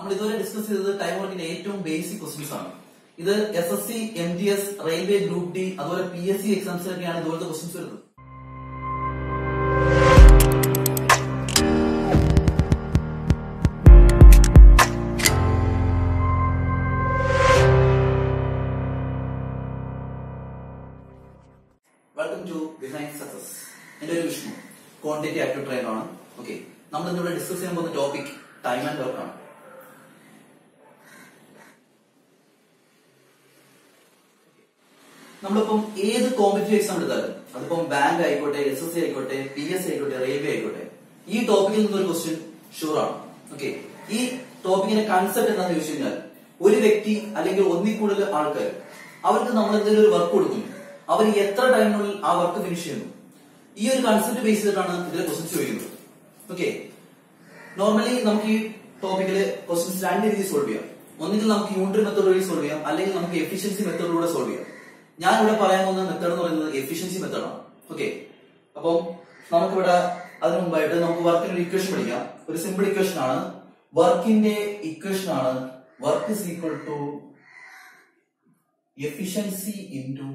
നമ്മൾ ഇതുവരെ ഡിസ്കസ് ചെയ്തത് ടൈം വർക്കിന്റെ ഏറ്റവും ബേസിക് ക്വസ്റ്റ്യൻസ് ആണ് ഇത് S S C M T S railway group D അതുപോലെ പി എസ് സി എക്സാംസിലൊക്കെയാണ് ഇതുപോലത്തെ ക്വസ്റ്റ്യൻസ് വരുന്നത് വെൽക്കം ടു ബിഹൈൻഡ് സക്സസ് എന്റെ ഒരു വിഷ്ണു ക്വാണ്ടിറ്റി ആക്റ്റീവ് ട്രെയിനർ ആണ് ഓക്കെ നമ്മൾ ഇന്നിവിടെ ഡിസ്കസ് ചെയ്യാൻ പോകുന്ന ടോപ്പിക് ടൈം ആൻഡ് വർക്ക് ആണ് നമ്മളിപ്പം ഏത് കോമ്പറ്റീവ് എക്സാം എടുത്താലും അതിപ്പം ബാങ്ക് ആയിക്കോട്ടെ എസ് എസ് സി ആയിക്കോട്ടെ പി എസ് സി ആയിക്കോട്ടെ റെയിൽവേ ആയിക്കോട്ടെ ഈ ടോപ്പിക്കിൽ നിന്നൊരു ക്വസ്റ്റ്യൻ ഷുവർ ആണ് ഓക്കെ ഈ ടോപ്പിക്കിന്റെ കൺസെപ്റ്റ് എന്താണെന്ന് ചോദിച്ചു കഴിഞ്ഞാൽ ഒരു വ്യക്തി അല്ലെങ്കിൽ ഒന്നിൽ കൂടുതൽ ആൾക്കാർ അവർക്ക് നമ്മൾ എന്തെങ്കിലും ഒരു വർക്ക് കൊടുക്കുന്നു അവർ എത്ര ടൈമിനുള്ളിൽ ആ വർക്ക് ഫിനിഷ് ചെയ്യുന്നു ഈ ഒരു കൺസെപ്റ്റ് ബേസ് ചെയ്തിട്ടാണ് ഇതിലെ ക്വസ്റ്റ്യൻ ചോദിക്കുന്നത് ഓക്കെ നോർമലി നമുക്ക് ഈ ടോപ്പിക്കില് ക്വസ്റ്റ്യൻസ് രണ്ട് രീതിയിൽ സോൾവ് ചെയ്യാം ഒന്നുകിൽ നമുക്ക് യൂണിറ്ററി മെത്തേഡ് വഴി സോൾവ് ചെയ്യാം അല്ലെങ്കിൽ നമുക്ക് എഫിഷ്യൻസി മെത്തേഡിലൂടെ സോൾവ് ചെയ്യാം ഞാൻ ഇവിടെ പറയാൻ പോകുന്ന മെത്തേഡ് എന്ന് പറയുന്നത് എഫിഷ്യൻസി മെത്തേഡാണ് ഓക്കെ അപ്പം നമുക്കിവിടെ അതിനു മുമ്പായിട്ട് നമുക്ക് വർക്കിന്റെ ഒരു ഇക്വേഷൻ പഠിക്കാം ഒരു സിമ്പിൾ ഇക്വേഷൻ ആണ് വർക്കിന്റെ ഇക്വേഷൻ ആണ് work is equal to efficiency into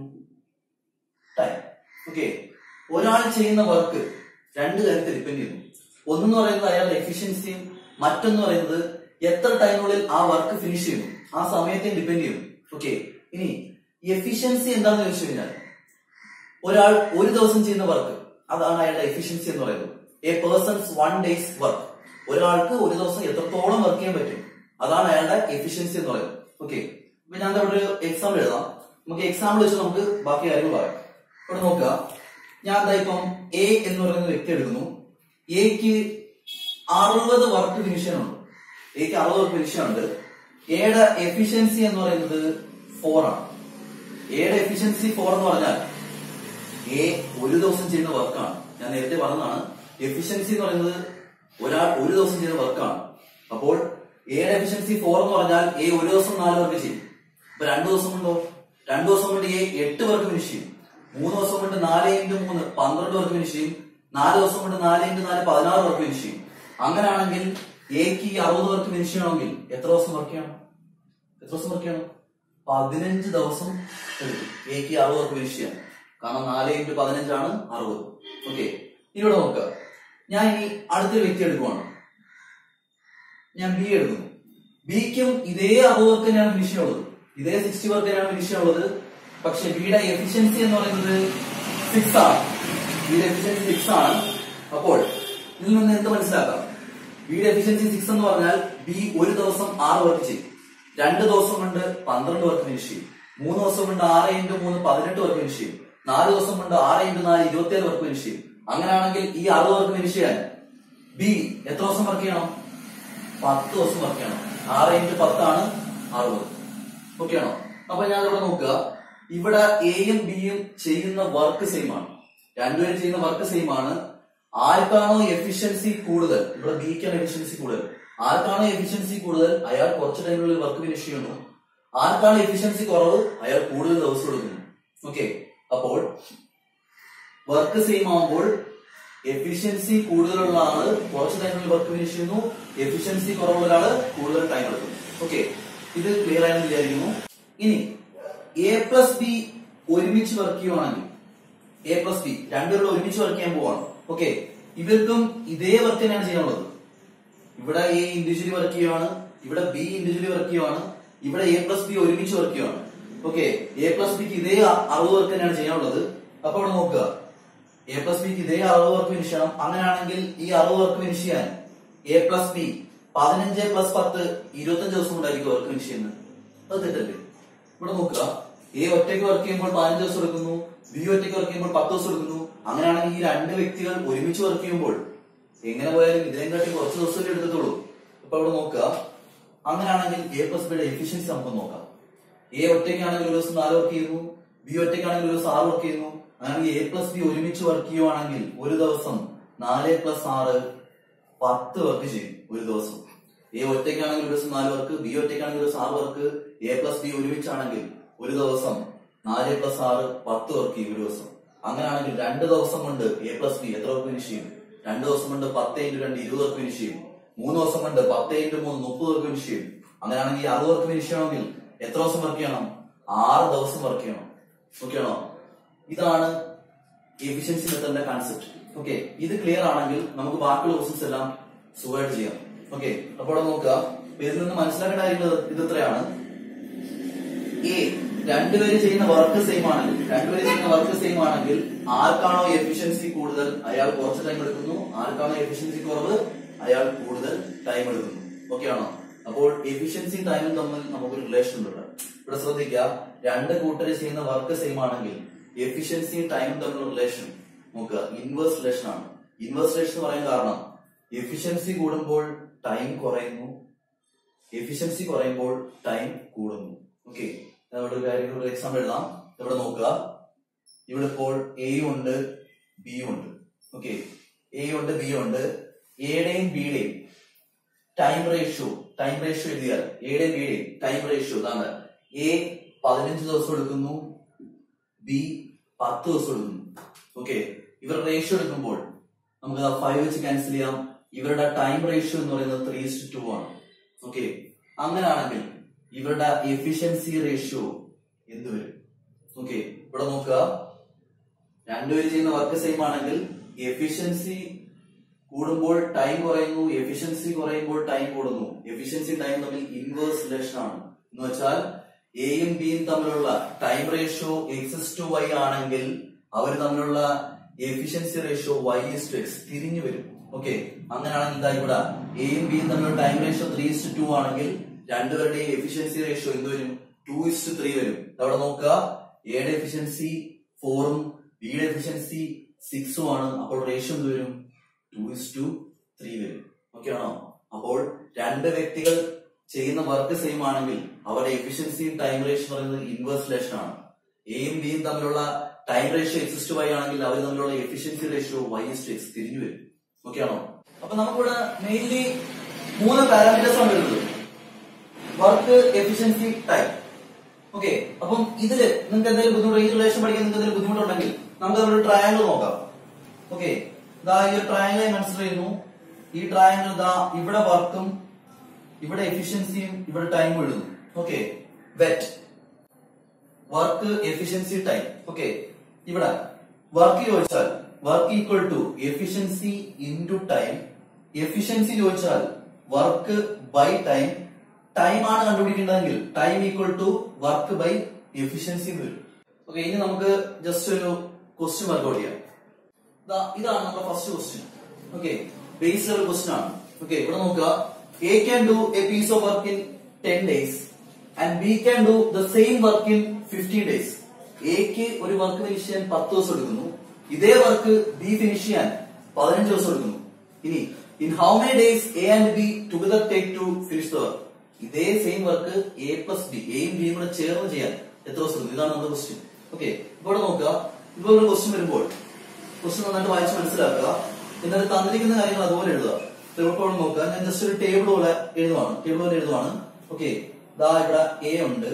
time okay ഒരാൾ ചെയ്യുന്ന വർക്ക് രണ്ട് കാര്യത്തിൽ ഡിപ്പെൻഡ് ചെയ്യുന്നു ഒന്നെന്ന് പറയുന്നത് അയാളുടെ എഫിഷ്യൻസിയും മറ്റൊന്ന് പറയുന്നത് എത്ര ടൈമിനുള്ളിൽ ആ വർക്ക് ഫിനിഷ് ചെയ്യുന്നു ആ സമയത്തെ ഡിപ്പെൻഡ് ചെയ്യുന്നു ഓക്കെ ഇനി എഫിഷ്യൻസി എന്താണെന്ന് ചോദിച്ചു കഴിഞ്ഞാൽ ഒരാൾ ഒരു ദിവസം ചെയ്യുന്ന വർക്ക് അതാണ് അയാളുടെ എഫിഷ്യൻസി എന്ന് പറയുന്നത് a person's one day's work ഒരാൾക്ക് ഒരു ദിവസം എത്രത്തോളം വർക്ക് ചെയ്യാൻ പറ്റും അതാണ് അയാളുടെ എഫിഷ്യൻസി എന്ന് പറയുന്നത് ഓക്കെ അപ്പൊ ഞാൻ ഇവിടെ ഒരു എക്സാമ്പിൾ എഴുതാം നമുക്ക് എക്സാമ്പിൾ വെച്ച് നമുക്ക് ബാക്കി കാര്യങ്ങൾ പറയാം ഇവിടെ നോക്കുക ഞാൻ എന്താ ഇപ്പം എ എന്ന് പറയുന്ന വ്യക്തി എടുക്കുന്നു എക്ക് അറുപത് വർക്ക് ഫിനിഷ് ചെയ്യാനുണ്ട് എക്ക് അറുപത് വർക്ക് ഫിനിഷ് ചെയ്യാനുണ്ട് എയുടെ എഫിഷ്യൻസി എന്ന് പറയുന്നത് ഫോർ ആണ് എയുടെ എഫിഷ്യൻസി ഫോർ എന്ന് പറഞ്ഞാൽ എ ഒരു ദിവസം ചെയ്യുന്ന വർക്കാണ് ഞാൻ നേരത്തെ പറഞ്ഞതാണ് എഫിഷ്യൻസി എന്ന് പറയുന്നത് ഒരാൾ ഒരു ദിവസം ചെയ്യുന്ന വർക്കാണ് അപ്പോൾ എയുടെ എഫിഷ്യൻസി ഫോർ എന്ന് പറഞ്ഞാൽ എ ഒരു ദിവസം നാല് വർക്ക് ചെയ്യും അപ്പൊ രണ്ടു ദിവസം കൊണ്ടോ രണ്ടു ദിവസം കൊണ്ട് എ എട്ട് വർക്ക് ഫിനിഷ് ചെയ്യും മൂന്ന് ദിവസം കൊണ്ട് നാല് ഇൻറ്റു മൂന്ന് പന്ത്രണ്ട് വർക്ക് ഫിനിഷ് ചെയ്യും നാല് ദിവസം കൊണ്ട് നാല് ഇൻറ്റു നാല് പതിനാറ് വർക്ക് ഫിനിഷ് ചെയ്യും അങ്ങനെയാണെങ്കിൽ എക്ക് ഈ അറുപത് വർക്ക് ഫിനിഷ് ചെയ്യണമെങ്കിൽ എത്ര ദിവസം വർക്ക് ചെയ്യണം എത്ര ദിവസം വർക്ക് ചെയ്യണം പതിനഞ്ച് ദിവസം എടുക്കും എക്ക് അറുപത് വർക്ക് ഫിനിഷ് ചെയ്യാൻ കാരണം നാല് ഇൻറ്റു പതിനഞ്ചാണ് അറുപത് ഓക്കെ ഇവിടെ നോക്കുക ഞാൻ ഇനി അടുത്തൊരു വ്യക്തി എടുക്കുവാണ് ഞാൻ ബി എടുക്കുന്നു ബിക്കും ഇതേ അറുപത് വർക്ക് തന്നെയാണ് ഫിനിഷ് ചെയ്യുള്ളത് ഇതേ സിക്സ്റ്റി വർക്ക് തന്നെയാണ് ഫിനിഷ് ചെയ്യുള്ളത് പക്ഷെ ബിയുടെ എഫിഷ്യൻസി എന്ന് പറയുന്നത് സിക്സ് ആണ് ബിയുടെ എഫിഷ്യൻസി സിക്സ് ആണ് അപ്പോൾ ഇതിൽ നിന്ന് എന്ത് മനസ്സിലാക്കാം ബിയുടെ എഫിഷ്യൻസി സിക്സ് എന്ന് പറഞ്ഞാൽ ബി ഒരു ദിവസം ആറ് വർക്ക് ചെയ്യും രണ്ട് ദിവസം കൊണ്ട് പന്ത്രണ്ട് വർക്ക് ഫിനിഷ് ചെയ്യും മൂന്ന് ദിവസം കൊണ്ട് ആറ് ഇൻറ്റു മൂന്ന് പതിനെട്ട് വർക്ക് ഫിനിഷ് ചെയ്യും നാല് ദിവസം കൊണ്ട് ആറ് ഇൻറ്റു നാല് ഇരുപത്തിയേഴ് വർക്ക് ഫിനിഷ് ചെയ്യും അങ്ങനെയാണെങ്കിൽ ഈ അറുപത് വർക്ക് ഫിനിഷ് ചെയ്യാൻ ബി എത്ര ദിവസം വർക്ക് ചെയ്യണം പത്ത് ദിവസം വർക്ക് ചെയ്യണം ആറ് ഇൻറ്റു പത്താണ് അറുപത് ഓക്കെ ആണോ അപ്പൊ ഞാൻ ഇവിടെ നോക്കുക ഇവിടെ എയും ബിയും ചെയ്യുന്ന വർക്ക് സെയിം ആണ് രണ്ടുപേരും ചെയ്യുന്ന വർക്ക് സെയിം ആണ് ആർക്കാണോ എഫിഷ്യൻസി കൂടുതൽ ഇവിടെ ബിക്കാണ് എഫിഷ്യൻസി കൂടുതൽ ആർക്കാണോ എഫിഷ്യൻസി കൂടുതൽ അയാൾ കുറച്ച് ടൈമിനുള്ളിൽ വർക്ക് ഫിനിഷ് ചെയ്യുന്നു ആർക്കാണ് എഫിഷ്യൻസി കുറവ് അയാൾ കൂടുതൽ ദിവസം എടുക്കുന്നു ഓക്കെ അപ്പോൾ വർക്ക് സെയിം ആവുമ്പോൾ എഫിഷ്യൻസി കൂടുതലുള്ള ആള് കുറച്ച് ടൈമിൽ വർക്ക് ഫിനിഷ് ചെയ്യുന്നു എഫിഷ്യൻസി കുറവുള്ള ആള് കൂടുതൽ ടൈം എടുക്കുന്നു ഓക്കെ ഇത് ക്ലിയർ ആയെന്ന് വിചാരിക്കുന്നു ഇനി എ പ്ലസ് ബി ഒരുമിച്ച് വർക്ക് ചെയ്യുവാണെങ്കിൽ എ പ്ലസ് ബി രണ്ടുപേരും ഒരുമിച്ച് വർക്ക് ചെയ്യാൻ പോവാണ് ഓക്കെ ഇവർക്കും ഇതേ വർക്ക് തന്നെയാണ് ചെയ്യാനുള്ളത് ഇവിടെ എ ഇൻഡിവിജ്വലി വർക്ക് ചെയ്യുവാണ് ഇവിടെ ബി ഇൻഡിവിജ്വലി വർക്ക് ചെയ്യുവാണ് ഇവിടെ എ പ്ലസ് ബി ഒരുമിച്ച് വർക്ക് ചെയ്യുവാണ് ഓക്കെ എ പ്ലസ് ബിക്ക് ഇതേ അറുപത് വർക്ക് തന്നെയാണ് ചെയ്യാനുള്ളത് അപ്പൊ ഇവിടെ നോക്കുക എ പ്ലസ് ബിക്ക് ഇതേ അറുപത് വർക്ക് ഫിനിഷ് ചെയ്യണം അങ്ങനെയാണെങ്കിൽ ഈ അറുപത് വർക്ക് ഫിനിഷ് ചെയ്യാൻ എ പ്ലസ് ബി പതിനഞ്ച് പ്ലസ് പത്ത് ഇരുപത്തഞ്ച് ദിവസം കൊണ്ടായിരിക്കും വർക്ക് ഫിനിഷ് ചെയ്യുന്നത് അത് തെറ്റല്ലേ ഇവിടെ നോക്കുക എ ഒറ്റയ്ക്ക് വർക്ക് ചെയ്യുമ്പോൾ പതിനഞ്ച് ദിവസം എടുക്കുന്നു ബി ഒറ്റയ്ക്ക് വർക്ക് ചെയ്യുമ്പോൾ പത്ത് ദിവസം എടുക്കുന്നു അങ്ങനെയാണെങ്കിൽ ഈ രണ്ട് വ്യക്തികൾ ഒരുമിച്ച് വർക്ക് ചെയ്യുമ്പോൾ എങ്ങനെ പോയാലും ഇതിനെയും കാട്ടി കുറച്ച് ദിവസമല്ലേ എടുക്കത്തുള്ളൂ അപ്പൊ ഇവിടെ നോക്കുക അങ്ങനെയാണെങ്കിൽ എ പ്ലസ് ബിയുടെ എഫിഷ്യൻസി നമുക്ക് നോക്കാം എ ഒറ്റയ്ക്കാണെങ്കിൽ ഒരു ദിവസം നാല് വർക്ക് ചെയ്യുന്നു ബി ഒറ്റയ്ക്കാണെങ്കിൽ ഒരു ദിവസം ആറ് വർക്ക് ചെയ്യുന്നു അങ്ങനെയാണെങ്കിൽ എ പ്ലസ് ബി ഒരുമിച്ച് വർക്ക് ചെയ്യുവാണെങ്കിൽ ഒരു ദിവസം നാല് പ്ലസ് ആറ് പത്ത് വർക്ക് ചെയ്യും ഒരു ദിവസം എ ഒറ്റയ്ക്കാണെങ്കിൽ ഒരു ദിവസം നാല് വർക്ക് ബി ഒറ്റയ്ക്കാണെങ്കിൽ ഒരു ദിവസം ആറ് വർക്ക് എ പ്ലസ് ബി ഒരുമിച്ചാണെങ്കിൽ ഒരു ദിവസം നാല് പ്ലസ് ആറ് പത്ത് വർക്ക് ചെയ്യും ഒരു ദിവസം അങ്ങനെയാണെങ്കിൽ രണ്ട് ദിവസം കൊണ്ട് എ പ്ലസ് ബി എത്ര വർക്ക് ഫിനിഷ് ചെയ്യും രണ്ട് ദിവസം കൊണ്ട് പത്ത് ഇൻറ്റു രണ്ട് ഇരുപത് വർക്ക് ഫിനിഷ് ചെയ്യും മൂന്ന് ദിവസം കൊണ്ട് പത്ത് ഇൻറ്റു മൂന്ന് മുപ്പത് വർക്ക് ഫിനിഷ് ചെയ്യും അങ്ങനെയാണെങ്കിൽ ഈ അറുപത് വർക്ക് ഫിനിഷ് ചെയ്യണമെങ്കിൽ എത്ര ദിവസം വർക്ക് ചെയ്യണം ആറ് ദിവസം വർക്ക് ചെയ്യണം ഓക്കെ ആണോ ഇതാണ് എഫിഷ്യൻസി മെത്തഡിന്റെ കൺസെപ്റ്റ് ഓക്കെ ഇത് ക്ലിയർ ആണെങ്കിൽ നമുക്ക് ബാക്കിയുള്ള ക്വസ്റ്റൻസ് എല്ലാം സുഖമായിട്ട് ചെയ്യാം ഓക്കെ അപ്പോൾ ഇവിടെ നോക്കുക അപ്പൊ ഇതിൽ നിന്ന് മനസ്സിലാക്കേണ്ട കാര്യങ്ങൾ ഇത് ഇത്രയാണ് എ രണ്ടുപേര് ചെയ്യുന്ന വർക്ക് സെയിം ആണെങ്കിൽ രണ്ടുപേര് ചെയ്യുന്ന വർക്ക് സെയിം ആണെങ്കിൽ ആർക്കാണോ എഫിഷ്യൻസി കൂടുതൽ അയാൾ കുറച്ച് ടൈം എടുക്കുന്നു ആർക്കാണോ എഫിഷ്യൻസി കുറവ് അയാൾ കൂടുതൽ ടൈം എടുക്കുന്നു ഓക്കെ ആണോ അപ്പോൾ എഫിഷ്യൻസി ടൈമും തമ്മിൽ നമുക്കൊരു റിലേഷൻ ഉണ്ട് ഇവിടെ. ഇവിടെ ശ്രദ്ധിക്കുക രണ്ട് കൂട്ടര് ചെയ്യുന്ന വർക്ക് സെയിം ആണെങ്കിൽ എഫിഷ്യൻസിയും ടൈമും തമ്മിലുള്ള റിലേഷൻ നോക്കുക ഇൻവേഴ്സ് റിലേഷൻ ആണ് ഇൻവേഴ്സ് റിലേഷൻ എന്ന് പറയാൻ കാരണം എഫിഷ്യൻസി കൂടുമ്പോൾ ടൈം കുറയുന്നു എഫിഷ്യൻസി കുറയുമ്പോൾ ടൈം കൂടുന്നു ഓക്കെ നമ്മുടെ ഒരു കാര്യം ഒരു എക്സാമ്പിൾ എഴുതാം ഇവിടെ നോക്കുക ഇവിടെ ഇപ്പോൾ എയും ഉണ്ട് ബിയും ഉണ്ട് ഓക്കെ എ ഉണ്ട് ബി ഉണ്ട് എയുടെയും ബിയുടെയും ടൈം റേഷ്യോ ടൈം റേഷ്യോ എഴുതിയാൽ എയുടെയും ബിയുടെയും ടൈം റേഷ്യോ ഇതാണ് എ പതിനഞ്ച് ദിവസം എടുക്കുന്നു ബി പത്ത് ദിവസം എടുക്കുന്നു ഓക്കെ ഇവർ റേഷ്യോ എടുക്കുമ്പോൾ നമുക്ക് ഫൈവ് വെച്ച് ക്യാൻസൽ ചെയ്യാം ഇവരുടെ ടൈം റേഷ്യോ എന്ന് പറയുന്നത് ത്രീ ടു ആണ് ഓക്കെ അങ്ങനെയാണെങ്കിൽ ഇവരുടെ എഫിഷ്യൻസി റേഷ്യോ എന്ത് വരും ഓക്കെ ഇവിടെ നോക്കുക രണ്ടുപേര് ചെയ്യുന്ന വർക്ക് സെയിം ആണെങ്കിൽ എഫിഷ്യൻസി കൂടുമ്പോൾ ടൈം കുറയുന്നു എഫിഷ്യൻസി കുറയുമ്പോൾ ടൈം കൂടുന്നു എഫിഷ്യൻസി ടൈം തമ്മിൽ ഇൻവേഴ്സ് റിലേഷൻ ആണ് എന്ന് വെച്ചാൽ എയും ബിയും തമ്മിലുള്ള time ratio X to Y ആണെങ്കിൽ അവർ തമ്മിലുള്ള efficiency ratio Y is to X തിരിഞ്ഞു വരും ഓക്കെ അങ്ങനെയാണെങ്കിൽ ഇതാ ഇവിടെ എയും ബിയും തമ്മിലുള്ള time ratio three is to ആണെങ്കിൽ രണ്ടുപേരുടെയും എഫിഷ്യൻസി റേഷ്യോ എന്ത് വരും ടു ഇസ് ത്രീ വരും അവിടെ നോക്കുക എയുടെ എഫിഷ്യൻസി ഫോറും ബിയുടെ എഫിഷ്യൻസി സിക്സും ആണ് അപ്പോൾ റേഷ്യോ എന്ത് വരും ടു ഇസ് ടു ത്രീ വരും ഓക്കെ ആണോ അപ്പോൾ രണ്ട് വ്യക്തികൾ ചെയ്യുന്ന വർക്ക് സെയിം ആണെങ്കിൽ അവരുടെ എഫിഷ്യൻസിയും ടൈം റേഷ്യോ പറയുന്നത് ഇൻവേഴ്സ് റിലേഷൻ ആണ് എയും ബിയും തമ്മിലുള്ള time ratio X to Y ആണെങ്കിൽ അവർ തമ്മിലുള്ള efficiency ratio Y is to X തിരിഞ്ഞു വരും ഓക്കെ ആണോ അപ്പൊ നമുക്കിവിടെ മെയിൻലി മൂന്ന് പാരാമീറ്റേഴ്സ് ആണ് വരുന്നത് വർക്ക് എഫിഷ്യൻസി ടൈം ഓക്കെ അപ്പം ഇതില് നിങ്ങൾക്ക് എന്തെങ്കിലും ബുദ്ധിമുട്ട് ഈ റിലേഷൻ പഠിക്കാൻ നിങ്ങൾക്ക് എന്തെങ്കിലും ബുദ്ധിമുട്ടുണ്ടെങ്കിൽ നമുക്ക് ഒരു ട്രയാങ്കിൾ നോക്കാം ഓക്കെ ഇതാ ഈ ഒരു ട്രയാങ്കിൾ കൺസിഡർ ചെയ്യുന്നു ഈ ട്രയാങ്കിൾ ഇതാ ഇവിടെ വർക്കും ഇവിടെ എഫിഷ്യൻസിയും ഇവിടെ ടൈമും എഴുതുന്നു ഓക്കെ വെറ്റ് വർക്ക് എഫിഷ്യൻസി ടൈം ഓക്കെ ഇവിടെ വർക്ക് ചോദിച്ചാൽ work equal to efficiency into time efficiency ചോദിച്ചാൽ വർക്ക് ബൈ ടൈം ടൈം ആണ് കണ്ടുപിടിക്കേണ്ടതെങ്കിൽ time equal to work by efficiency എന്ന് വരും ഓക്കെ ഇനി നമുക്ക് ജസ്റ്റ് ഒരു ക്വസ്റ്റ്യൻ വർക്ക്ഔട്ട് ചെയ്യാം ദാ ഇതാണ് നമ്മുടെ first question okay base level question ആണ് ഓക്കെ ഇവിടെ നോക്കുക A can do a piece of work in ten days and B can do the same work in fifteen days എക്ക് ഒരു വർക്ക് ഫിനിഷ് ചെയ്യാൻ പത്ത് ദിവസം എടുക്കുന്നു ഇതേ വർക്ക് ബി ഫിനിഷ് ചെയ്യാൻ പതിനഞ്ച് ദിവസം എടുക്കുന്നു ഇനി in how many days A and B together take to finish the work ഇതേ same work A plus B എയും ബിയും കൂടെ ചേർന്ന് ചെയ്യാൻ എത്ര ദിവസം എടുക്കും ഇതാണ് നമ്മുടെ ക്വസ്റ്റ്യൻ ഓക്കെ ഇവിടെ നോക്കുക ഇപ്പോൾ ഒരു ക്വസ്റ്റ്യൻ വരുമ്പോൾ ക്വസ്റ്റ്യൻ നന്നായിട്ട് വായിച്ച് മനസ്സിലാക്കുക എന്നിട്ട് തന്നിരിക്കുന്ന കാര്യങ്ങൾ അതുപോലെ എഴുതുക ഇപ്പോൾ നോക്കുക ഞാൻ ജസ്റ്റ് ഒരു ടേബിൾ പോലെ എഴുതുവാണ് ടേബിൾ പോലെ എഴുതുവാണ് ഓക്കെ ദാ ഇവിടെ എ ഉണ്ട്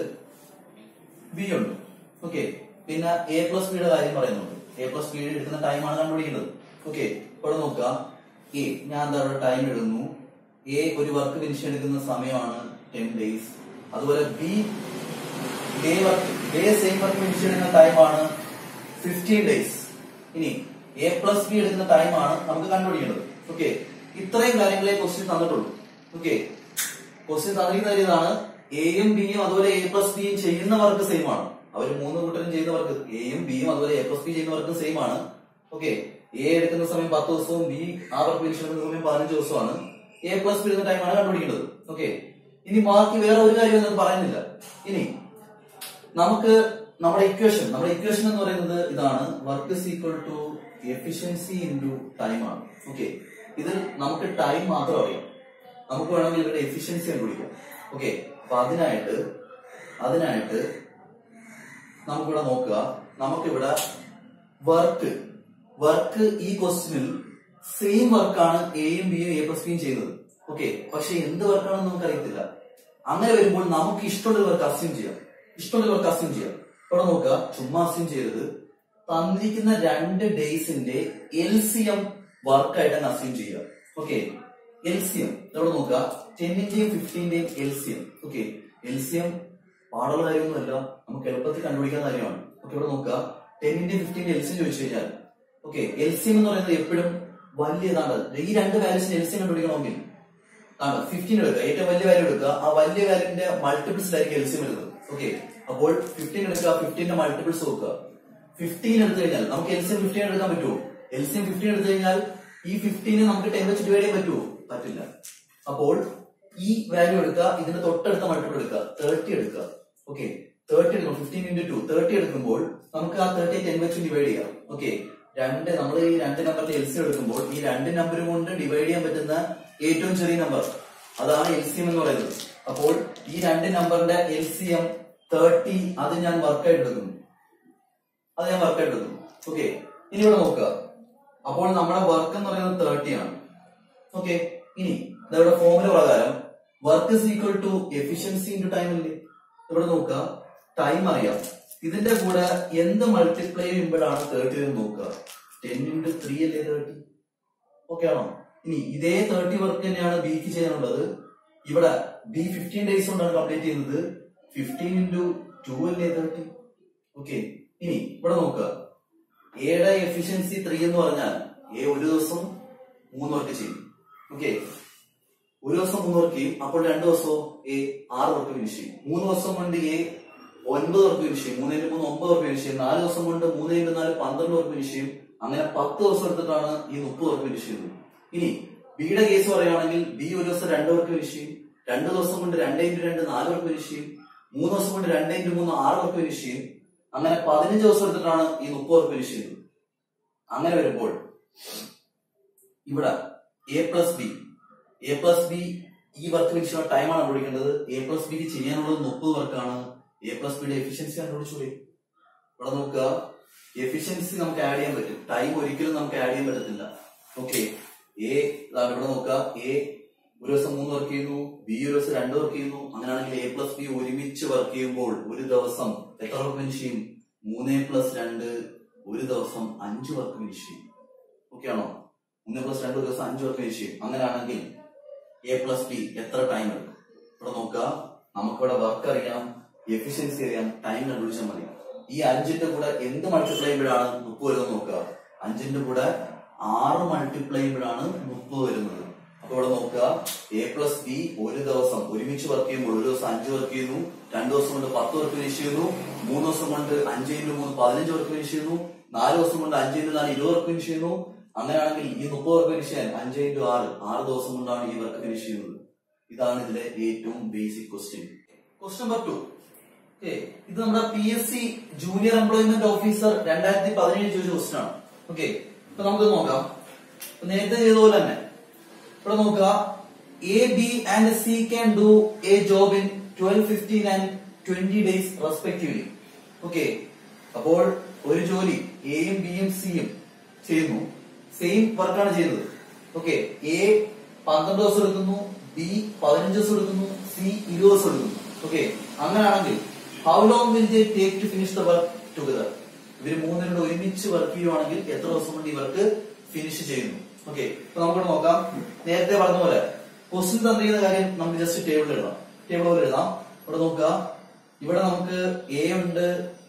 ബി ഉണ്ട് ഓക്കെ പിന്നെ എ പ്ലസ് ബിയുടെ കാര്യം പറയുന്നുണ്ട് എ പ്ലസ് ബി എടുക്കുന്ന ടൈമാണ് കണ്ടുപിടിക്കുന്നത് ഓക്കെ ഇവിടെ നോക്കുക എ ഞാൻ എന്താ ഇവിടെ ടൈം എഴുതുന്നു എ ഒരു വർക്ക് ഫിനിഷ് എടുക്കുന്ന സമയമാണ് ടെൻ ഡേയ്സ് അതുപോലെ B the work the same work finish എടുക്കുന്ന ടൈമാണ് ഫിഫ്റ്റീൻ ഡേയ്സ് ഇനി എ പ്ലസ് ബി എടുക്കുന്ന ടൈമാണ് നമുക്ക് കണ്ടുപിടിക്കേണ്ടത് ഓക്കെ ഇത്രയും കാര്യങ്ങളെ ക്വസ്റ്റ്യൻ തന്നിട്ടുള്ളൂ ഓക്കെ ക്വസ്റ്റ്യൻ തന്നിരിക്കുന്ന കാര്യം ഇതാണ് എയും ബിയും അതുപോലെ എ പ്ലസ് ബിയും ചെയ്യുന്ന വർക്ക് സെയിം ആണ് അവർ മൂന്ന് കൂട്ടരും ചെയ്യുന്ന വർക്ക് എയും ബിയും അതുപോലെ എ പ്ലസ് ബി ചെയ്യുന്ന വർക്ക് സെയിം ആണ് ഓക്കെ എ എടുക്കുന്ന സമയം പത്ത് ദിവസവും ബി ആ വർക്ക് ഫിനിഷ് എടുക്കുന്ന സമയം പതിനഞ്ച് ദിവസമാണ് എ പ്ലസ് ബി എടുക്കുന്ന ടൈമാണ് കണ്ടുപിടിക്കേണ്ടത് ഓക്കെ ഇനി ബാക്കി വേറെ ഒരു കാര്യം ഒന്നും പറയുന്നില്ല ഇനി നമുക്ക് നമ്മുടെ ഇക്വേഷൻ നമ്മുടെ ഇക്വേഷൻ എന്ന് പറയുന്നത് ഇതാണ് work is equal to efficiency into time ആണ് ഓക്കെ ഇതിൽ നമുക്ക് ടൈം മാത്രം അറിയാം നമുക്ക് വേണമെങ്കിൽ ഇവരുടെ എഫിഷ്യൻസി കണ്ടുപിടിക്കാം ഓക്കെ അപ്പൊ അതിനായിട്ട് അതിനായിട്ട് നമുക്കിവിടെ നോക്കുക നമുക്കിവിടെ വർക്ക് വർക്ക് ഈ ക്വസ്റ്റ്യനിൽ സെയിം വർക്കാണ് എയും ബിയും എ പ്ലസ് ബിയും ചെയ്യുന്നത് ഓക്കെ പക്ഷെ എന്ത് വർക്കാണെന്ന് നമുക്ക് അറിയത്തില്ല അങ്ങനെ വരുമ്പോൾ നമുക്ക് ഇഷ്ടമുള്ള വർക്ക് അസ്യൂം ചെയ്യാം ഇഷ്ടമുള്ള വർക്ക് അസ്യൂം ചെയ്യാം ഇവിടെ നോക്കുക ചുമ്മാ അസ്യൂം ചെയ്തത് തന്നിരിക്കുന്ന രണ്ട് ഡേയ്സിന്റെ എൽ സി എം വർക്കായിട്ട് അസ്യൂം ചെയ്യുക ഓക്കെ എൽ സി എം ഇവിടെ നോക്കുക ടെന്നിന്റെയും ഫിഫ്റ്റീന്റെയും L C M okay L C M പാടുള്ള കാര്യമൊന്നുമല്ല നമുക്ക് എളുപ്പത്തിൽ കണ്ടുപിടിക്കുന്ന കാര്യമാണ് ഓക്കെ ഇവിടെ നോക്കുക ടെന്നിന്റെയും ഫിഫ്റ്റീന്റെ എൽ സി എം ചോദിച്ചു കഴിഞ്ഞാൽ ഓക്കെ എൽ സി എം എന്ന് പറയുന്നത് എപ്പോഴും വലിയതാണ് ഈ രണ്ട് വാല്യൂസിന് എൽ സി എം കണ്ടുപിടിക്കണമെങ്കിൽ ആണ് ഫിഫ്റ്റീൻ എടുക്കുക ഏറ്റവും വലിയ വാല്യൂ എടുക്കുക ആ വലിയ വാല്യൂന്റെ മൾട്ടിപ്പിൾസ് ആയിരിക്കും എൽ സി എം വരുന്നത് ഓക്കെ അപ്പോൾ ഫിഫ്റ്റീൻ എടുക്കുക ഫിഫ്റ്റീന്റെ മൾട്ടിപ്പിൾസ് നോക്കുക ഫിഫ്റ്റീൻ എടുത്തു കഴിഞ്ഞാൽ നമുക്ക് എൽ സി എം ഫിഫ്റ്റീൻ എടുക്കാൻ പറ്റുമോ എൽ സി എം ഫിഫ്റ്റീൻ എടുത്തു കഴിഞ്ഞാൽ ഈ ഫിഫ്റ്റീനെ നമുക്ക് ടെൻ വെച്ച് ഡിവൈഡ് ചെയ്യാൻ പറ്റുമോ പറ്റില്ല അപ്പോൾ ഈ വാല്യൂ എടുക്കുക ഇതിന്റെ തൊട്ടടുത്ത മൾട്ടിപ്പിൾ എടുക്കുക തേർട്ടി എടുക്കുക ഓക്കെ തേർട്ടി എടുക്കും ഫിഫ്റ്റീൻ ഇന്റു ടു തേർട്ടി എടുക്കുമ്പോൾ നമുക്ക് ആ തേർട്ടി ടെൻ വെച്ച് ഡിവൈഡ് ചെയ്യാം ഓക്കെ രണ്ട് നമ്മൾ ഈ രണ്ട് നമ്പറിന്റെ എൽ സി എടുക്കുമ്പോൾ ഈ രണ്ട് നമ്പറും കൊണ്ട് ഡിവൈഡ് ചെയ്യാൻ പറ്റുന്ന ഏറ്റവും ചെറിയ നമ്പർ അതാണ് എൽ സി എം എന്ന് പറയുന്നത് അപ്പോൾ ഈ രണ്ട് നമ്പറിന്റെ എൽ സി എം തേർട്ടി അത് ഞാൻ വർക്കായിട്ട് എടുക്കുന്നു അത് ഞാൻ വർക്കായിട്ട് എടുക്കുന്നു ഓക്കെ ഇനി ഇവിടെ നോക്കുക അപ്പോൾ നമ്മുടെ വർക്ക് എന്ന് പറയുന്നത് തേർട്ടി ആണ് ഓക്കെ ഇനി ദാ ഇവിടെ ഫോമുല പ്രകാരം work is equal to efficiency into time അല്ലേ ഇവിടെ നോക്കുക ടൈം അറിയാം ഇതിന്റെ കൂടെ എന്ത് മൾട്ടിപ്ലൈ ചെയ്യുമ്പോഴാണ് തേർട്ടി എന്ന് നോക്കുക ടെൻ ഇൻറ്റു ത്രീ അല്ലേ തേർട്ടി ഓക്കെ ആണോ ഇനി ഇതേ തേർട്ടി വർക്ക് തന്നെയാണ് ബിക്ക് ചെയ്യാനുള്ളത് ഇവിടെ ബി ഫിഫ്റ്റീൻ ഡേയ്സ് കൊണ്ടാണ് കംപ്ലീറ്റ് ചെയ്യുന്നത് ഫിഫ്റ്റീൻ ഇൻറ്റു ടു അല്ലേ തേർട്ടി ഓക്കെ ഇനി ഇവിടെ നോക്കുക എയുടെ എഫിഷ്യൻസി ത്രീ എന്ന് പറഞ്ഞാൽ എ ഒരു ദിവസം മൂന്ന് വർക്ക് ചെയ്യും ഓക്കെ ഒരു ദിവസം മൂന്ന് വർക്ക് ചെയ്യും അപ്പോൾ രണ്ട് ദിവസവും എ ആറ് വർക്ക് ഫിനിഷ് ചെയ്യും മൂന്ന് ദിവസം കൊണ്ട് എ ഒൻപത് വർക്ക് ഫിനിഷ് ചെയ്യും മൂന്ന് ഇൻറ്റു മൂന്ന് ഒമ്പത് വർക്ക് ഫിനിഷ് ചെയ്യും നാല് ദിവസം കൊണ്ട് മൂന്ന് ഇൻറ്റു നാല് പന്ത്രണ്ട് വർക്ക് ഫിനിഷ് ചെയ്യും അങ്ങനെ പത്ത് ദിവസം എടുത്തിട്ടാണ് ഈ മുപ്പത് വർക്ക് ഫിനിഷ് ചെയ്യുന്നത് ഇനി ബിയുടെ കേസ് പറയുകയാണെങ്കിൽ ബി ഒരു ദിവസം രണ്ട് വർക്ക് ഫിനിഷ് ചെയ്യും രണ്ട് ദിവസം കൊണ്ട് രണ്ട് ഇൻറ്റു രണ്ട് നാല് വർക്ക് ഫിനിഷ് ചെയ്യും മൂന്ന് ദിവസം കൊണ്ട് രണ്ട് ഇൻറ്റു മൂന്ന് ആറ് വർക്ക് ഫിനിഷ് ചെയ്യും അങ്ങനെ പതിനഞ്ച് ദിവസം എടുത്തിട്ടാണ് ഈ മുപ്പത് വർക്ക് ഫിനിഷ് ചെയ്യുന്നത് അങ്ങനെ വരുമ്പോൾ ഇവിടെ A plus B A plus B ഈ വർക്ക് ഫിനിഷ് ചെയ്യുന്ന ടൈമാണ് കണ്ടുപിടിക്കേണ്ടത് എ പ്ലസ് ബിക്ക് ചെയ്യാനുള്ളത് മുപ്പത് വർക്കാണ് എ പ്ലസ് ബിയുടെ എഫിഷ്യൻസി കണ്ടുപിടിച്ചോളി ഇവിടെ നോക്കുക എഫിഷ്യൻസി നമുക്ക് ആഡ് ചെയ്യാൻ പറ്റും ടൈം ഒരിക്കലും നമുക്ക് ആഡ് ചെയ്യാൻ പറ്റത്തില്ല ഓക്കെ എ ഇവിടെ നോക്കുക എ ഒരു ദിവസം മൂന്ന് വർക്ക് ചെയ്യുന്നു ബി ഒരു ദിവസം രണ്ട് വർക്ക് ചെയ്യുന്നു അങ്ങനെയാണെങ്കിൽ എ പ്ലസ് ബി ഒരുമിച്ച് വർക്ക് ചെയ്യുമ്പോൾ ഒരു ദിവസം എത്ര വർക്ക് ഫിനിഷ് ചെയ്യും മൂന്ന് പ്ലസ് രണ്ട് ഒരു ദിവസം അഞ്ച് വർക്ക് ഫിനിഷ് ചെയ്യും ഓക്കെ ആണോ മൂന്ന് പ്ലസ് രണ്ട് ഒരു ദിവസം അഞ്ച് വർക്ക് ഫിനിഷ് ചെയ്യും അങ്ങനെയാണെങ്കിൽ എ പ്ലസ് ബി എത്ര ടൈം എടുക്കും ഇവിടെ നോക്കുക നമുക്കിവിടെ വർക്ക് അറിയാം എഫിഷ്യൻസി അറിയാം ടൈം കണ്ടുപിടിച്ചാൽ മതി ഈ അഞ്ചിന്റെ കൂടെ എന്ത് മൾട്ടിപ്ലൈ ചെയ്യുമ്പോഴാണ് മുപ്പത് വരുന്നത് നോക്കുക അഞ്ചിന്റെ കൂടെ ആറ് മൾട്ടിപ്ലൈ ചെയ്യുമ്പോഴാണ് മുപ്പത് വരുന്നത് അപ്പൊ ഇവിടെ നോക്കുക എ പ്ലസ് ബി ഒരു ദിവസം ഒരുമിച്ച് വർക്ക് ചെയ്യുമ്പോൾ ഒരു ദിവസം അഞ്ച് വർക്ക് ചെയ്യുന്നു രണ്ടു ദിവസം കൊണ്ട് പത്ത് വർക്ക് ഫിനിഷ് ചെയ്യുന്നു മൂന്ന് ദിവസം കൊണ്ട് അഞ്ച് ഇൻറ്റു മൂന്ന് പതിനഞ്ച് വർക്ക് ഫിനിഷ് ചെയ്യുന്നു നാല് ദിവസം കൊണ്ട് അഞ്ച് ഇൻറ്റു നാല് ഇരുപത് വർക്ക് ഫിനിഷ് ചെയ്യുന്നു അങ്ങനെയാണെങ്കിൽ ഈ മുപ്പത് വർക്ക് ഫിനിഷ് ചെയ്യാൻ അഞ്ച് ഇൻറ്റു ആറ് ആറ് ദിവസം കൊണ്ടാണ് ഈ വർക്ക് ഫിനിഷ് ചെയ്യുന്നത് ഇതാണ് ഇതിലെ ഏറ്റവും basic question question number two okay ഇത് നമ്മുടെ P S C junior employment officer രണ്ടായിരത്തി പതിനേഴ് ചോദിച്ച ക്വസ്റ്റ്യൻ ആണ് ഓക്കെ അപ്പൊ നമുക്ക് നോക്കാം ഇപ്പൊ നേരത്തെ ചെയ്ത പോലെ തന്നെ ഇവിടെ നോക്കുക A B and C can do a job in twelve fifteen and twenty days respectively okay അപ്പോൾ ഒരു ജോലി എയും ബിയും സിയും ചെയ്യുന്നു സെയിം വർക്കാണ് ചെയ്യുന്നത് ഓക്കെ എ പന്ത്രണ്ട് ദിവസം എടുക്കുന്നു ബി പതിനഞ്ച് ദിവസം എടുക്കുന്നു സി ഇരുപത് ദിവസം എടുക്കുന്നു ഓക്കെ അങ്ങനെയാണെങ്കിൽ how long will they take to finish the work together ഇവര് മൂന്നിനോട് ഒരുമിച്ച് വർക്ക് ചെയ്യുവാണെങ്കിൽ എത്ര ദിവസം കൊണ്ട് ഈ വർക്ക് ഫിനിഷ് ചെയ്യുന്നു ഓക്കെ അപ്പൊ നമുക്കിവിടെ നോക്കാം നേരത്തെ പറഞ്ഞ പോലെ ക്വസ്റ്റ്യൻ തന്നിരിക്കുന്ന കാര്യം നമുക്ക് ജസ്റ്റ് ടേബിളിൽ എഴുതാം ടേബിൾ പോലെ എഴുതാം ഇവിടെ നോക്കുക ഇവിടെ നമുക്ക് എ ഉണ്ട്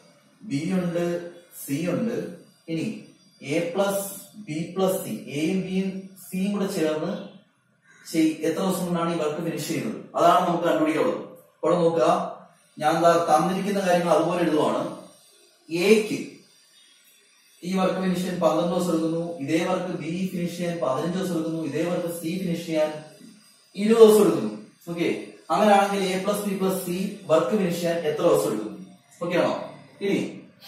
ബി ഉണ്ട് സി ഉണ്ട് ഇനി A plus B plus C എയും ബിയും സിയും കൂടെ ചേർന്ന് ചെയ്- എത്ര ദിവസം കൊണ്ടാണ് ഈ വർക്ക് ഫിനിഷ് ചെയ്യുന്നത് അതാണ് നമുക്ക് കണ്ടുപിടിക്കാനുള്ളത് ഇവിടെ നോക്കുക ഞാൻ ദാ തന്നിരിക്കുന്ന കാര്യങ്ങൾ അതുപോലെ എഴുതുവാണ് എക്ക് ഈ വർക്ക് ഫിനിഷ് ചെയ്യാൻ പന്ത്രണ്ട് ദിവസം എടുക്കുന്നു ഇതേ വർക്ക് ബി ഫിനിഷ് ചെയ്യാൻ പതിനഞ്ച് ദിവസം എടുക്കുന്നു ഇതേ വർക്ക് സി ഫിനിഷ് ചെയ്യാൻ ഇരുപത് ദിവസം എടുക്കുന്നു ഓക്കെ അങ്ങനെയാണെങ്കിൽ A plus B plus C work finish ചെയ്യാൻ എത്ര ദിവസം എടുക്കുന്നു ഓക്കെ ആണോ ഇനി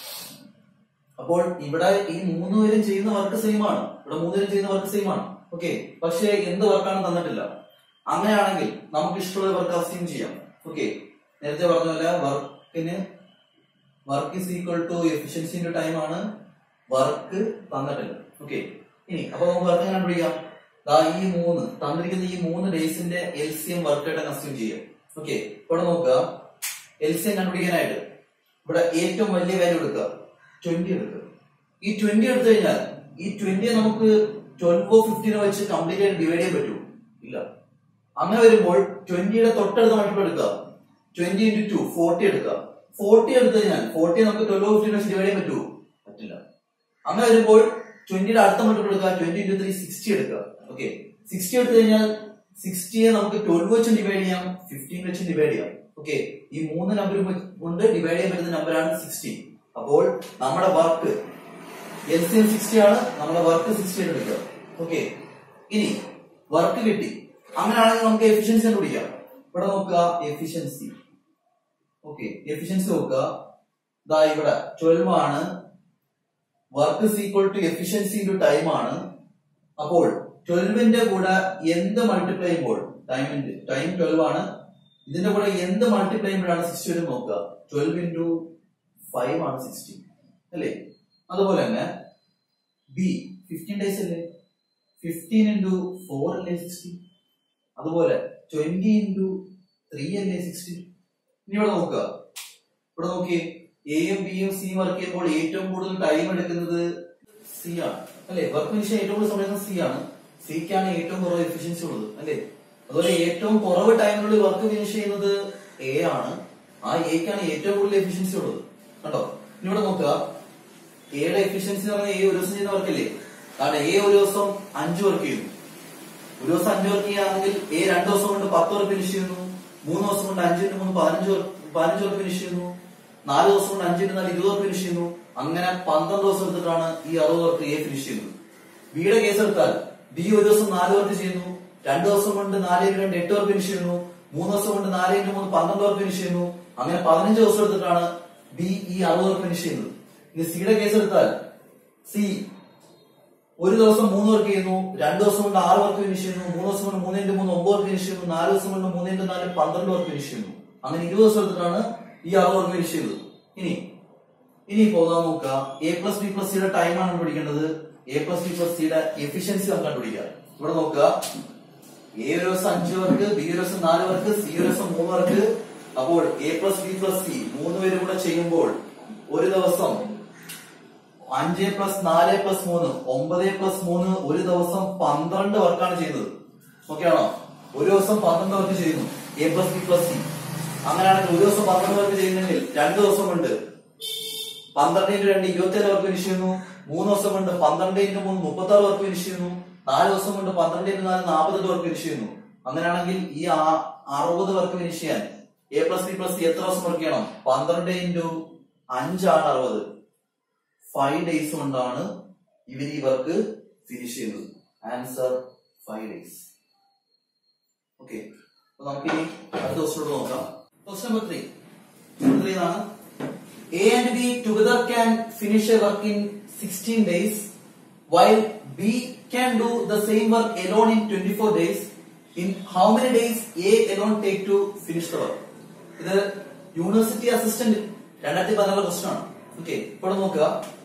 അപ്പോൾ ഇവിടെ ഈ മൂന്ന് പേരും ചെയ്യുന്ന വർക്ക് സെയിം ആണ് ഇവിടെ മൂന്ന് പേരും ചെയ്യുന്ന വർക്ക് സെയിം ആണ് ഓക്കെ പക്ഷേ എന്ത് വർക്കാണ് തന്നിട്ടില്ല അങ്ങനെയാണെങ്കിൽ നമുക്ക് ഇഷ്ടമുള്ള വർക്ക് അസ്യൂം ചെയ്യാം ഓക്കെ നേരത്തെ പറഞ്ഞ പോലെ വർക്കിന് work is equal to efficiency into time ആണ് വർക്ക് തന്നിട്ടില്ല ഓക്കെ ഇനി അപ്പൊ നമുക്ക് വർക്ക് കണ്ടുപിടിക്കാം ദാ ഈ മൂന്ന് തന്നിരിക്കുന്ന ഈ മൂന്ന് ഡേയ്സിന്റെ എൽ സി എം വർക്ക് ആയിട്ട് അസ്യൂം ചെയ്യാം ഓക്കെ ഇവിടെ നോക്കുക എൽ സി എം കണ്ടുപിടിക്കാനായിട്ട് ഇവിടെ ഏറ്റവും വലിയ വാല്യൂ എടുക്കുക ട്വന്റി എടുക്കുക ഈ ട്വന്റി എടുത്തു കഴിഞ്ഞാൽ ഈ ട്വന്റി നമുക്ക് ട്വൽവോ ഫിഫ്റ്റീനോ വെച്ച് കംപ്ലീറ്റ് ആയിട്ട് ഡിവൈഡ് ചെയ്യാൻ പറ്റുമോ ഇല്ല അങ്ങനെ വരുമ്പോൾ ട്വന്റിയുടെ തൊട്ടടുത്ത മൾട്ടിപ്പിൾ എടുക്കുക ട്വന്റി ഇൻറ്റു ടു ഫോർട്ടി എടുക്കുക ഫോർട്ടി എടുത്തു കഴിഞ്ഞാൽ ഫോർട്ടി നമുക്ക് ട്വൽവ് ഫിഫ്റ്റീൻ വെച്ച് ഡിവൈഡ് ചെയ്യാൻ പറ്റുമോ പറ്റില്ല അങ്ങനെ വരുമ്പോൾ ട്വന്റിയുടെ അടുത്ത മൾട്ടിപ്പിൾ എടുക്കുക ട്വന്റി ഇൻറ്റു ത്രീ സിക്സ്റ്റി എടുക്കുക ഓക്കെ സിക്സ്റ്റി എടുത്തു കഴിഞ്ഞാൽ സിക്സ്റ്റിയെ നമുക്ക് ട്വൽവ് വെച്ചും ഡിവൈഡ് ചെയ്യാം ഫിഫ്റ്റീൻ വെച്ചും ഡിവൈഡ് ചെയ്യാം ഓക്കെ ഈ മൂന്ന് നമ്പർ കൊണ്ട് ഡിവൈഡ് ചെയ്യാൻ പറ്റുന്ന നമ്പറാണ് സിക്സ്റ്റി അപ്പോൾ നമ്മുടെ work L C M sixty ആണ് നമ്മുടെ വർക്ക് സിക്സ്റ്റി എടുക്കുക ഓക്കെ ഇനി വർക്ക് കിട്ടി അങ്ങനെയാണെങ്കിൽ നമുക്ക് എഫിഷ്യൻസി കണ്ടുപിടിക്കാം ഇവിടെ നോക്കുക എഫിഷ്യൻസി ഓക്കെ എഫിഷ്യൻസി നോക്കുക ഇതാ ഇവിടെ ട്വൽവ് ആണ് work is equal to efficiency into time ആണ് അപ്പോൾ ട്വൽവിന്റെ കൂടെ എന്ത് മൾട്ടിപ്ലൈ ചെയ്യുമ്പോൾ ടൈമിന്റെ ടൈം ട്വൽവ് ആണ് ഇതിന്റെ കൂടെ എന്ത് മൾട്ടിപ്ലൈ ചെയ്യുമ്പോഴാണ് സിക്സ്റ്റി വരും നോക്കുക ട്വൽവ് ഇൻറ്റു ഫൈവ് ആണ് സിക്സ്റ്റി അല്ലേ അതുപോലെ തന്നെ ബി ഫിഫ്റ്റീൻ ഡേയ്സ് അല്ലേ ഫിഫ്റ്റീൻ ഇൻറ്റു ഫോർ അല്ലേ സിക്സ്റ്റി അതുപോലെ ട്വന്റി ഇൻറ്റു ത്രീ അല്ലേ സിക്സ്റ്റി ഇനി ഇവിടെ നോക്കുക ഇവിടെ നോക്കിയേ എയും ബിയും സിയും വർക്ക് ചെയ്യുമ്പോൾ ഏറ്റവും കൂടുതൽ ടൈം എടുക്കുന്നത് സി ആണ് അല്ലെ വർക്ക് ഫിനിഷ് ഏറ്റവും കൂടുതൽ സമയം സി ആണ് സിക്കാണ് ഏറ്റവും കുറവ് എഫിഷ്യൻസി ഉള്ളത് അല്ലെ അതുപോലെ ഏറ്റവും കുറവ് ടൈമിനുള്ളിൽ വർക്ക് ഫിനിഷ് ചെയ്യുന്നത് എ ആണ് ആ എക്കാണ് ഏറ്റവും കൂടുതൽ എഫിഷ്യൻസി ഉള്ളത് കണ്ടോ ഇനി ഇവിടെ നോക്കുക എയുടെ എഫിഷ്യൻസി എന്ന് പറഞ്ഞാൽ എ ഒരു ദിവസം ചെയ്യുന്ന വർക്കല്ലേ കാരണം എ ഒരു ദിവസം അഞ്ച് വർക്ക് ചെയ്യുന്നു ഒരു ദിവസം അഞ്ച് വർക്ക് ചെയ്യുകയാണെങ്കിൽ എ രണ്ട് ദിവസം കൊണ്ട് പത്ത് വർക്ക് ഫിനിഷ് ചെയ്യുന്നു മൂന്ന് ദിവസം കൊണ്ട് അഞ്ചിന് മൂന്ന് പതിനഞ്ച് work- പതിനഞ്ച് വർക്ക് ഫിനിഷ് ചെയ്യുന്നു നാല് ദിവസം കൊണ്ട് അഞ്ചിന് നാല് ഇരുപത് വർക്ക് ഫിനിഷ് ചെയ്യുന്നു അങ്ങനെ പന്ത്രണ്ട് ദിവസം എടുത്തിട്ടാണ് ഈ അറുപത് വർക്ക് എ ഫിനിഷ് ചെയ്യുന്നത് ബിയുടെ കേസ് എടുത്താൽ ബി ഒരു ദിവസം നാല് വർക്ക് ചെയ്യുന്നു രണ്ട് ദിവസം കൊണ്ട് നാല് ഇൻറ്റു രണ്ട് എട്ട് വർക്ക് ഫിനിഷ് ചെയ്യുന്നു മൂന്ന് ദിവസം കൊണ്ട് നാല് ഇൻറ്റു മൂന്ന് പന്ത്രണ്ട് വർക്ക് ഫിനിഷ് ചെയ്യുന്നു അങ്ങനെ പതിനഞ്ച് ദിവസം എടുത്തിട്ടാണ് ബി ഈ അറുപത് വർക്ക് ഫിനിഷ് ചെയ്യുന്നത് ഇനി സിയുടെ കേസ് എടുത്താൽ സി ഒരു ദിവസം മൂന്ന് വർക്ക് ചെയ്യുന്നു രണ്ട് ദിവസം കൊണ്ട് ആറ് വർക്ക് ഫിനിഷ് ചെയ്യുന്നു മൂന്ന് ദിവസം കൊണ്ട് മൂന്ന് ഇൻറ്റു മൂന്ന് ഒമ്പത് വർക്ക് ഫിനിഷ് ചെയ്യുന്നു നാല് ദിവസം കൊണ്ട് മൂന്ന് ഇൻറ്റു നാല് പന്ത്രണ്ട് വർക്ക് ഫിനിഷ് ചെയ്യുന്നു അങ്ങനെ ഇരുപത് ദിവസം എടുത്തിട്ടാണ് ഈ ആറ് വർക്ക് ഫിനിഷ് ചെയ്തത് ഇനി ഇനി പോകാൻ നോക്കുക എ പ്ലസ് ബി പ്ലസ് സിയുടെ ടൈം ആണ് കണ്ടുപിടിക്കേണ്ടത് എ പ്ലസ് ബി പ്ലസ് സിയുടെ എഫിഷ്യൻസി നമുക്ക് കണ്ടുപിടിക്കുക ഇവിടെ നോക്കുക എ ഒരു ദിവസം അഞ്ച് വർക്ക് ബി ഒരു ദിവസം നാല് വർക്ക് സി ഒരു ദിവസം മൂന്ന് വർക്ക് അപ്പോൾ A plus B plus C മൂന്ന് പേരും കൂടെ ചെയ്യുമ്പോൾ ഒരു ദിവസം അഞ്ച് പ്ലസ് നാല് പ്ലസ് മൂന്ന് ഒമ്പത് പ്ലസ് മൂന്ന് ഒരു ദിവസം പന്ത്രണ്ട് വർക്കാണ് ചെയ്യുന്നത് ഓക്കെ ആണോ ഒരു ദിവസം പന്ത്രണ്ട് വർക്ക് ചെയ്യുന്നു A plus B plus C അങ്ങനെയാണെങ്കിൽ ഒരു ദിവസം പന്ത്രണ്ട് വർക്ക് ചെയ്യുന്നെങ്കിൽ രണ്ട് ദിവസം കൊണ്ട് പന്ത്രണ്ട് ഇൻറ്റു രണ്ട് ഇരുപത്തിയേഴ് വർക്ക് ഫിനിഷ് ചെയ്യുന്നു മൂന്ന് ദിവസം കൊണ്ട് പന്ത്രണ്ട് ഇൻറ്റു മൂന്ന് മുപ്പത്തി ആറ് വർക്ക് ഫിനിഷ് ചെയ്യുന്നു നാല് ദിവസം കൊണ്ട് പന്ത്രണ്ട് ഇൻറ്റു നാല് നാൽപ്പത്തെട്ട് വർക്ക് ഫിനിഷ് ചെയ്യുന്നു അങ്ങനെയാണെങ്കിൽ ഈ ആ- അറുപത് വർക്ക് ഫിനിഷ് ചെയ്യാൻ A plus B plus C എത്ര ദിവസം വർക്ക് ചെയ്യണം പന്ത്രണ്ട് ഇൻറ്റു അഞ്ചാണ് അറുപത് ഫൈവ് ഡേയ്സ് കൊണ്ടാണ് ഇവർ ഈ വർക്ക് ഫിനിഷ് ചെയ്യുന്നത് ആൻസർ ഫൈവ് ഡേയ്സ് ഓക്കെ അപ്പൊ നമുക്ക് ഇനി അടുത്ത ക്വസ്റ്റോട് നോക്കാം ക്വസ്റ്റ്യൻ നമ്പർ ത്രീ ത്രീ ആണ് A and B together can finish a work in sixteen days while B can do the same work alone in twenty four days in how many days A alone take to finish the work ഇത് university assistant രണ്ടായിരത്തി പതിനാറ് question ആണ് okay ഇപ്പോൾ നോക്കുക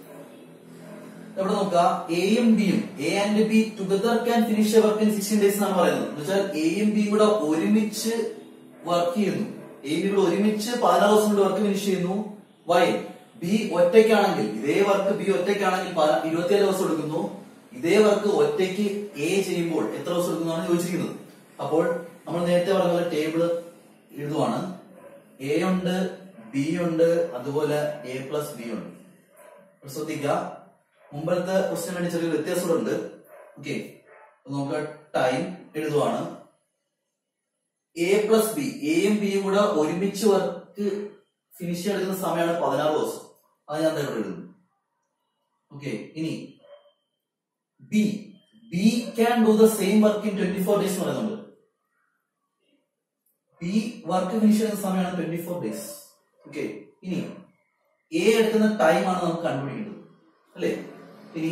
ഇവിടെ നോക്കുക എയും ബിയും A and B together can finish work in sixteen days എന്നാണ് പറയുന്നത് എന്ന് വെച്ചാൽ എയും ബിയും കൂടെ ഒരുമിച്ച് വർക്ക് ചെയ്യുന്നു എയും ബി കൂടെ ഒരുമിച്ച് പതിനാറ് ദിവസം കൊണ്ട് വർക്ക് ഫിനിഷ് ചെയ്യുന്നു വൈ ബി ഒറ്റയ്ക്കാണെങ്കിൽ ഇതേ വർക്ക് ബി ഒറ്റയ്ക്കാണെങ്കിൽ പ- ഇരുപത്തിയേഴ് ദിവസം എടുക്കുന്നു ഇതേ വർക്ക് ഒറ്റയ്ക്ക് എ ചെയ്യുമ്പോൾ എത്ര ദിവസം എടുക്കുന്നതാണ് ചോദിച്ചിരിക്കുന്നത് അപ്പോൾ നമ്മൾ നേരത്തെ പറഞ്ഞ പോലെ ടേബിള് എഴുതുവാണ് എ ഉണ്ട് ബി ഉണ്ട് അതുപോലെ എ പ്ലസ് ബി ഉണ്ട് അപ്പോൾ ശ്രദ്ധിക്കുക മുമ്പത്തെ ക്വസ്റ്റ്യൻ വേണ്ടി ചെറിയ വ്യത്യാസമുണ്ട് ഓക്കെ നമുക്ക് ടൈം എഴുതുവാണ് എ പ്ലസ് ബി എയും ബിയും കൂടെ ഒരുമിച്ച് വർക്ക് ഫിനിഷ് എടുക്കുന്ന സമയമാണ് പതിനാറ് ദിവസം അത് ഞാൻ ഇവിടെ എഴുതുന്നു ഓക്കെ ഇനി B B can do the same work in twenty four days എന്ന് പറയുന്നുണ്ട് ബി വർക്ക് ഫിനിഷ് ചെയ്യുന്ന സമയമാണ് ട്വന്റി ഫോർ ഡേയ്സ് ഓക്കെ ഇനി എ എടുക്കുന്ന ടൈം ആണ് നമുക്ക് കണ്ടുപിടിക്കേണ്ടത് അല്ലേ ഇനി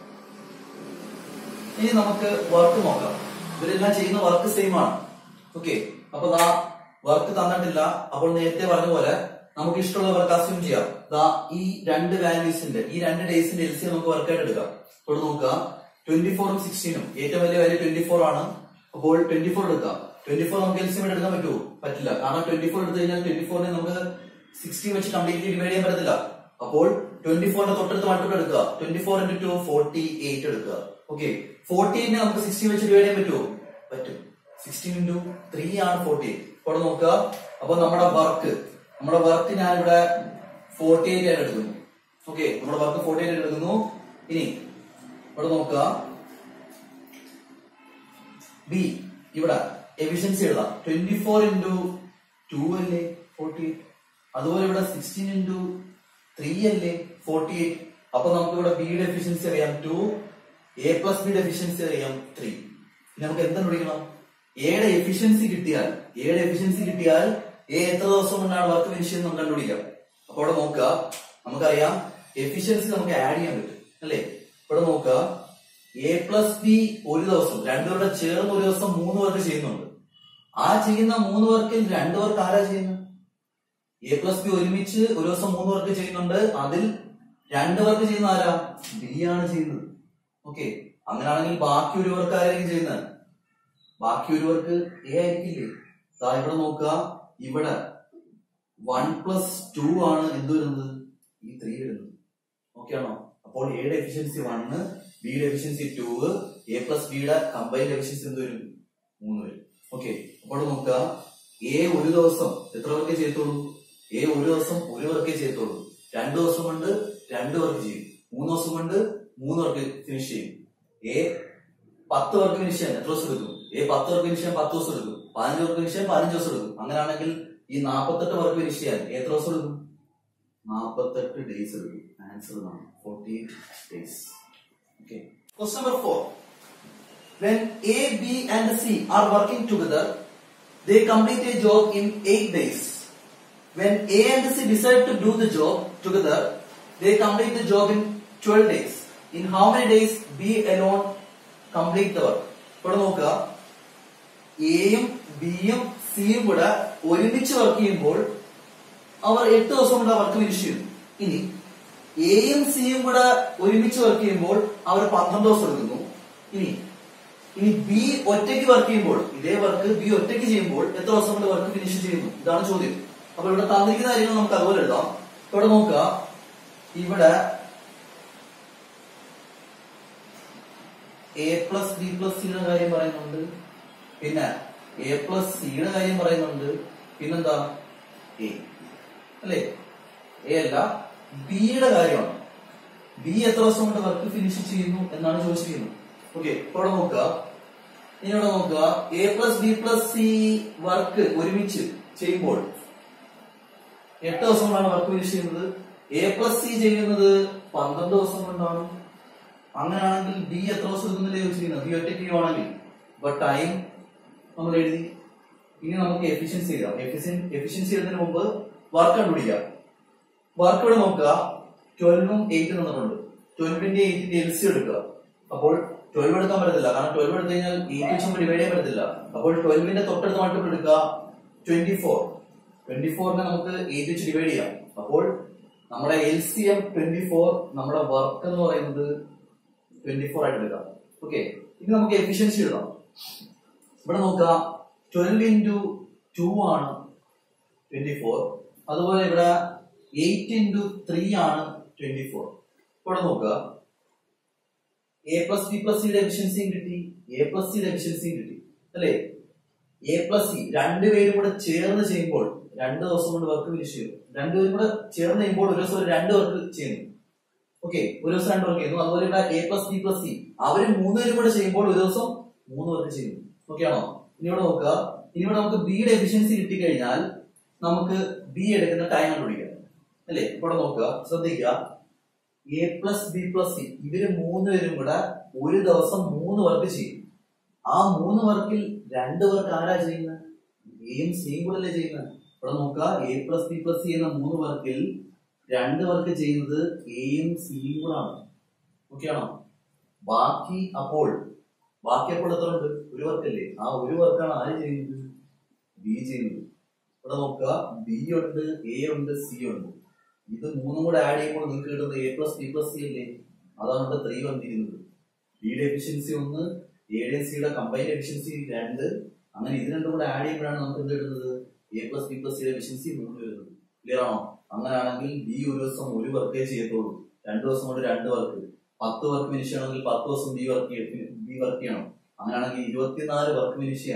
ഇനി നമുക്ക് വർക്ക് നോക്കാം ഇവരെല്ലാം ചെയ്യുന്ന വർക്ക് സെയിം ആണ് ഓക്കെ അപ്പൊ ദാ വർക്ക് തന്നിട്ടില്ല അപ്പോൾ നേരത്തെ പറഞ്ഞ പോലെ നമുക്ക് ഇഷ്ടമുള്ള വർക്ക് അസ്യൂം ചെയ്യാം ദാ ഈ രണ്ട് വാല്യൂസിന്റെ ഈ രണ്ട് ഡേയ്സിന്റെ എൽ സി നമുക്ക് വർക്കായിട്ട് എടുക്കാം ഇപ്പോൾ നോക്കുക ട്വന്റി ഫോറും സിക്സ്റ്റീനും ഏറ്റവും വലിയ വാല്യൂ ട്വന്റി ഫോർ ആണ് അപ്പോൾ ട്വന്റി ഫോർ എടുക്കാം ട്വന്റി ഫോർ നമുക്ക് എൽ സി എടുക്കാൻ പറ്റുമോ പറ്റില്ല കാരണം ട്വന്റി ഫോർ എടുത്തു കഴിഞ്ഞാൽ ട്വന്റി ഫോറിനെ നമുക്ക് സിക്സ്റ്റീൻ വെച്ച് കംപ്ലീറ്റ്ലി ഡിവൈഡ് ചെയ്യാൻ പറ്റത്തില്ല അപ്പോൾ ട്വന്റി ഫോറിന്റെ തൊട്ടടുത്ത് മൾട്ടിപ്പിൾ എടുക്കുക twenty four into two forty eight എടുക്കുക ഓക്കെ ഫോർട്ടി എയ്റ്റിനെ നമുക്ക് സിക്സ്റ്റീൻ വെച്ച് ഡിവൈഡ് ചെയ്യാൻ പറ്റുമോ പറ്റും സിക്സ്റ്റീൻ ഇൻറ്റു ത്രീ ആണ് ഫോർട്ടി എയ്റ്റ് ഇവിടെ നോക്കുക അപ്പൊ നമ്മുടെ വർക്ക് നമ്മുടെ വർക്ക് ഞാൻ ഇവിടെ ഫോർട്ടി എയ്റ്റ് ആയിട്ട് എടുക്കുന്നു ഓക്കെ നമ്മുടെ വർക്ക് ഫോർട്ടി എയ്റ്റ് എടുക്കുന്നു ഇനി ഇവിടെ നോക്കുക ബി ഇവിടെ എഫിഷ്യൻസി എഴുതാം ട്വന്റി ഫോർ ഇൻറ്റു ടു അല്ലേ ഫോർട്ടി എയ്റ്റ് അതുപോലെ ഇവിടെ സിക്സ്റ്റീൻ ഇൻറ്റു ത്രീ അല്ലേ ഫോർട്ടി എയ്റ്റ് അപ്പൊ നമുക്ക് ഇവിടെ ബിയുടെ എഫിഷ്യൻസി അറിയാം ടു എ പ്ലസ് ബിയുടെ എഫിഷ്യൻസി അറിയാം ത്രീ ഇനി നമുക്ക് എന്ത് കണ്ടുപിടിക്കണം എയുടെ എഫിഷ്യൻസി കിട്ടിയാൽ എയുടെ എഫിഷ്യൻസി കിട്ടിയാൽ എ എത്ര ദിവസം കൊണ്ടാണ് വർക്ക് ഫിനിഷ് ചെയ്യുന്നത് നമുക്ക് കണ്ടുപിടിക്കാം അപ്പൊ ഇവിടെ നോക്കുക നമുക്കറിയാം എഫിഷ്യൻസി നമുക്ക് ആഡ് ചെയ്യാൻ പറ്റും അല്ലേ ഇവിടെ നോക്കുക എ പ്ലസ് ബി ഒരു ദിവസം രണ്ടുപേരുടെ ചേർന്ന് ഒരു ദിവസം മൂന്ന് വർക്ക് ചെയ്യുന്നുണ്ട് ആ ചെയ്യുന്ന മൂന്ന് വർക്കിൽ രണ്ടു വർക്ക് ആരാ ചെയ്യുന്നത് എ പ്ലസ് ബി ഒരുമിച്ച് ഒരു ദിവസം മൂന്ന് വർക്ക് ചെയ്യുന്നുണ്ട് അതിൽ രണ്ട് വർക്ക് ചെയ്യുന്ന ആരാ ബി ആണ് ചെയ്യുന്നത് ഓക്കെ അങ്ങനെയാണെങ്കിൽ ബാക്കി ഒരു വർക്ക് ആരായിരിക്കും ചെയ്യുന്നത് ബാക്കി ഒരു വർക്ക് എ ആയിരിക്കില്ലേ ദാ ഇവിടെ നോക്കുക ഇവിടെ വൺ പ്ലസ് ടു ആണ് എന്ത് വരുന്നത് ഈ ത്രീ വരുന്നത് ഓക്കെ ആണോ അപ്പോൾ എയുടെ എഫിഷ്യൻസി വണ്ണ് ബിയുടെ എഫിഷ്യൻസി ടു എ പ്ലസ് ബിയുടെ കമ്പൈൻഡ് എഫിഷ്യൻസി എന്ത് വരും മൂന്ന് വരും ഓക്കെ അപ്പോൾ നോക്കുക എ ഒരു ദിവസം എത്ര വർക്ക് ചെയ്യത്തുള്ളൂ എ ഒരു ദിവസം ഒരു വർക്കേ ചെയ്യത്തുള്ളൂ രണ്ട് ദിവസം കൊണ്ട് രണ്ട് വർക്ക് ചെയ്യും മൂന്ന് ദിവസം കൊണ്ട് മൂന്ന് വർക്ക് ഫിനിഷ് ചെയ്യും എ പത്ത് വർക്ക് ഫിനിഷ് ചെയ്യാൻ എത്ര ദിവസം എടുക്കും എ പത്ത് വർക്ക് ഫിനിഷ് ചെയ്യാൻ പത്ത് ദിവസം എടുക്കും പതിനഞ്ച് വർക്ക് ഫിനിഷ് ചെയ്യാൻ പതിനഞ്ച് ദിവസം എടുക്കും അങ്ങനെയാണെങ്കിൽ ഈ നാൽപ്പത്തെട്ട് വർക്ക് ഫിനിഷ് ചെയ്യാൻ എത്ര ദിവസം എടുക്കും നാൽപ്പത്തെട്ട് ഡേയ്സ് എടുക്കും ആൻസർ ഇതാണ് forty days okay quest number four When A, B, and C are working together, they complete a job in 8 days. When A and C decide to do the job together, they complete the job in 12 days. In how many days B alone complete the work? ഇവിടെ നോക്കുക എയും ബിയും സിയും കൂടെ ഒരുമിച്ച് work ചെയ്യുമ്പോൾ അവർ എട്ട് ദിവസം കൊണ്ട് ആ വർക്ക് ഫിനിഷ് ചെയ്യുന്നു ഇനി എയും സിയും കൂടെ ഒരുമിച്ച് വർക്ക് ചെയ്യുമ്പോൾ അവർ പന്ത്രണ്ട് ദിവസം എടുക്കുന്നു ഇനി ഇനി ബി ഒറ്റയ്ക്ക് വർക്ക് ചെയ്യുമ്പോൾ ഇതേ വർക്ക് ബി ഒറ്റയ്ക്ക് ചെയ്യുമ്പോൾ എത്ര ദിവസം കൊണ്ട് വർക്ക് ഫിനിഷ് ചെയ്യുന്നു ഇതാണ് ചോദ്യം അപ്പൊ ഇവിടെ തന്നിരിക്കുന്ന കാര്യങ്ങൾ നമുക്ക് അതുപോലെ എഴുതാം ഇവിടെ നോക്കുക ഇവിടെ എ പ്ലസ് ബി പ്ലസ് സിയുടെ കാര്യം പറയുന്നുണ്ട് പിന്നെ എ പ്ലസ് സിയുടെ കാര്യം പറയുന്നുണ്ട് പിന്നെന്താ എ അല്ലേ എ അല്ല ബിയുടെ കാര്യമാണ് ബി എത്ര ദിവസം കൊണ്ട് വർക്ക് ഫിനിഷ് ചെയ്യുന്നു എന്നാണ് ചോദിച്ചിരിക്കുന്നത് ഓക്കെ ഇവിടെ നോക്കുക ഇനി ഇവിടെ നോക്കുക A plus B plus C work ഒരുമിച്ച് ചെയ്യുമ്പോൾ എട്ട് ദിവസം കൊണ്ടാണ് വർക്ക് ഫിനിഷ് ചെയ്യുന്നത് എ പ്ലസ് സി ചെയ്യുന്നത് പന്ത്രണ്ട് ദിവസം കൊണ്ടാണ് അങ്ങനെയാണെങ്കിൽ ബി എത്ര ദിവസം എടുക്കുന്നില്ലേ ചോദിച്ചിരിക്കുന്നത് ബി ഒറ്റയ്ക്ക് ചെയ്യുവാണെങ്കിൽ അപ്പൊ ടൈം നമ്മൾ എഴുതി ഇനി നമുക്ക് എഫിഷ്യൻസി എഴുതാം എഫിഷ്യൻ എഫിഷ്യൻസി എഴുതുന്നതിന് മുമ്പ് വർക്ക് കണ്ടുപിടിക്കാം വർക്ക് ഇവിടെ നോക്കുക ട്വൽവും എയ്റ്റും തന്നിട്ടുണ്ട് ട്വൽവിന്റെ എയ്റ്റിന്റെ എൽ സി എടുക്കുക അപ്പോൾ ട്വൽവ് എടുക്കാൻ പറ്റത്തില്ല കാരണം ട്വൽവ് എടുത്തു കഴിഞ്ഞാൽ എയ്റ്റ് വെച്ച് നമുക്ക് ഡിവൈഡ് ചെയ്യാൻ പറ്റത്തില്ല അപ്പോൾ ട്വൽവിന്റെ തൊട്ടടുത്ത മൾട്ടിപ്പിൾ എടുക്കുക ട്വന്റി ഫോർ ട്വന്റി ഫോറിനെ നമുക്ക് എയ്റ്റ് വെച്ച് ഡിവൈഡ് ചെയ്യാം അപ്പോൾ നമ്മുടെ L C M twenty four നമ്മുടെ വർക്ക് എന്ന് പറയുന്നത് ട്വന്റി ഫോർ ആയിട്ട് എടുക്കാം ഓക്കെ ഇനി നമുക്ക് എഫിഷ്യൻസി എഴുതാം ഇവിടെ നോക്കാം ട്വൽവ് ഇൻറ്റു ടു ആണ് ട്വന്റി ഫോർ അതുപോലെ ഇവിടെ എയ്റ്റ് ഇൻറ്റു ത്രീ ആണ് ട്വന്റി ഫോർ ഇവിടെ നോക്കുക എ പ്ലസ് ബി പ്ലസ് സിയുടെ എഫിഷ്യൻസിയും കിട്ടി എ പ്ലസ് സിയുടെ എഫിഷ്യൻസിയും കിട്ടി അല്ലേ എ പ്ലസ് സി രണ്ടുപേരും കൂടെ ചേർന്ന് ചെയ്യുമ്പോൾ രണ്ട് ദിവസം കൊണ്ട് വർക്ക് ഫിനിഷ് ചെയ്യും രണ്ടുപേരും കൂടെ ചേർന്ന് ചെയ്യുമ്പോൾ ഒരു ദിവസം ഒരു രണ്ട് വർക്ക് ചെയ്യുന്നു ഓക്കെ ഒരു ദിവസം രണ്ട് വർക്ക് ചെയ്യുന്നു അതുപോലെ ഇവിടെ A plus B plus C അവര് മൂന്നുപേരും കൂടെ ചെയ്യുമ്പോൾ ഒരു ദിവസം മൂന്ന് വർക്ക് ചെയ്യുന്നു ഓക്കെ ആണോ ഇനി ഇവിടെ നോക്കുക ഇനി ഇവിടെ നമുക്ക് ബിയുടെ എഫിഷ്യൻസി കിട്ടിക്കഴിഞ്ഞാൽ നമുക്ക് ബി എടുക്കുന്ന ടൈം കണ്ടുപിടിക്കാം അല്ലേ ഇവിടെ നോക്കുക ശ്രദ്ധിക്കുക A plus B plus C ഇവര് മൂന്നുപേരും കൂടെ ഒരു ദിവസം മൂന്ന് വർക്ക് ചെയ്യും ആ മൂന്ന് വർക്കിൽ രണ്ട് വർക്ക് ആരാ ചെയ്യുന്നത് എയും സിയും കൂടെ അല്ലേ ചെയ്യുന്നത് ഇവിടെ നോക്കുക A plus B plus C എന്ന മൂന്ന് വർക്കിൽ രണ്ട് വർക്ക് ചെയ്യുന്നത് എയും സിയും കൂടെ ആണ് ഓക്കെ ആണോ ബാക്കി അപ്പോൾ ബാക്കി അപ്പോൾ എത്ര ഉണ്ട് ഒരു വർക്കല്ലേ ആ ഒരു വർക്കാണ് ആര് ചെയ്യുന്നത് ബി ചെയ്യുന്നത് ഇവിടെ നോക്കുക ബി ഉണ്ട് എ ഉണ്ട് സി ഉണ്ട് ഇത് മൂന്നും കൂടെ ആഡ് ചെയ്യുമ്പോൾ നിങ്ങൾക്ക് കിട്ടുന്നത് A plus B plus C അല്ലേ അതാണ് ഇവിടെ ത്രീ വന്നിരിക്കുന്നത് ബിയുടെ എഫിഷ്യൻസി ഒന്ന് എയുടെ സിയുടെ കമ്പൈൻഡ് എഫിഷ്യൻസി രണ്ട് അങ്ങനെ ഇത് രണ്ടും കൂടെ ആഡ് ചെയ്യുമ്പോഴാണ് നമുക്ക് എന്ത് കിട്ടുന്നത് എ പ്ലസ് ബി പ്ലസ് സിയുടെ എഫിഷ്യൻസി മൂന്ന് വരുന്നത് ക്ലിയർ ആണോ അങ്ങനെയാണെങ്കിൽ ബി ഒരു ദിവസം ഒരു വർക്കേ ചെയ്യത്തുള്ളൂ രണ്ട് ദിവസം കൊണ്ട് രണ്ട് വർക്ക് പത്ത് വർക്ക് ഫിനിഷ് ചെയ്യണമെങ്കിൽ പത്ത് ദിവസം ബി വർക്ക് ബി വർക്ക് ചെയ്യണം അങ്ങനെയാണെങ്കിൽ ഇരുപത്തിനാല് വർക്ക് ഫിനിഷ് ചെയ്യാൻ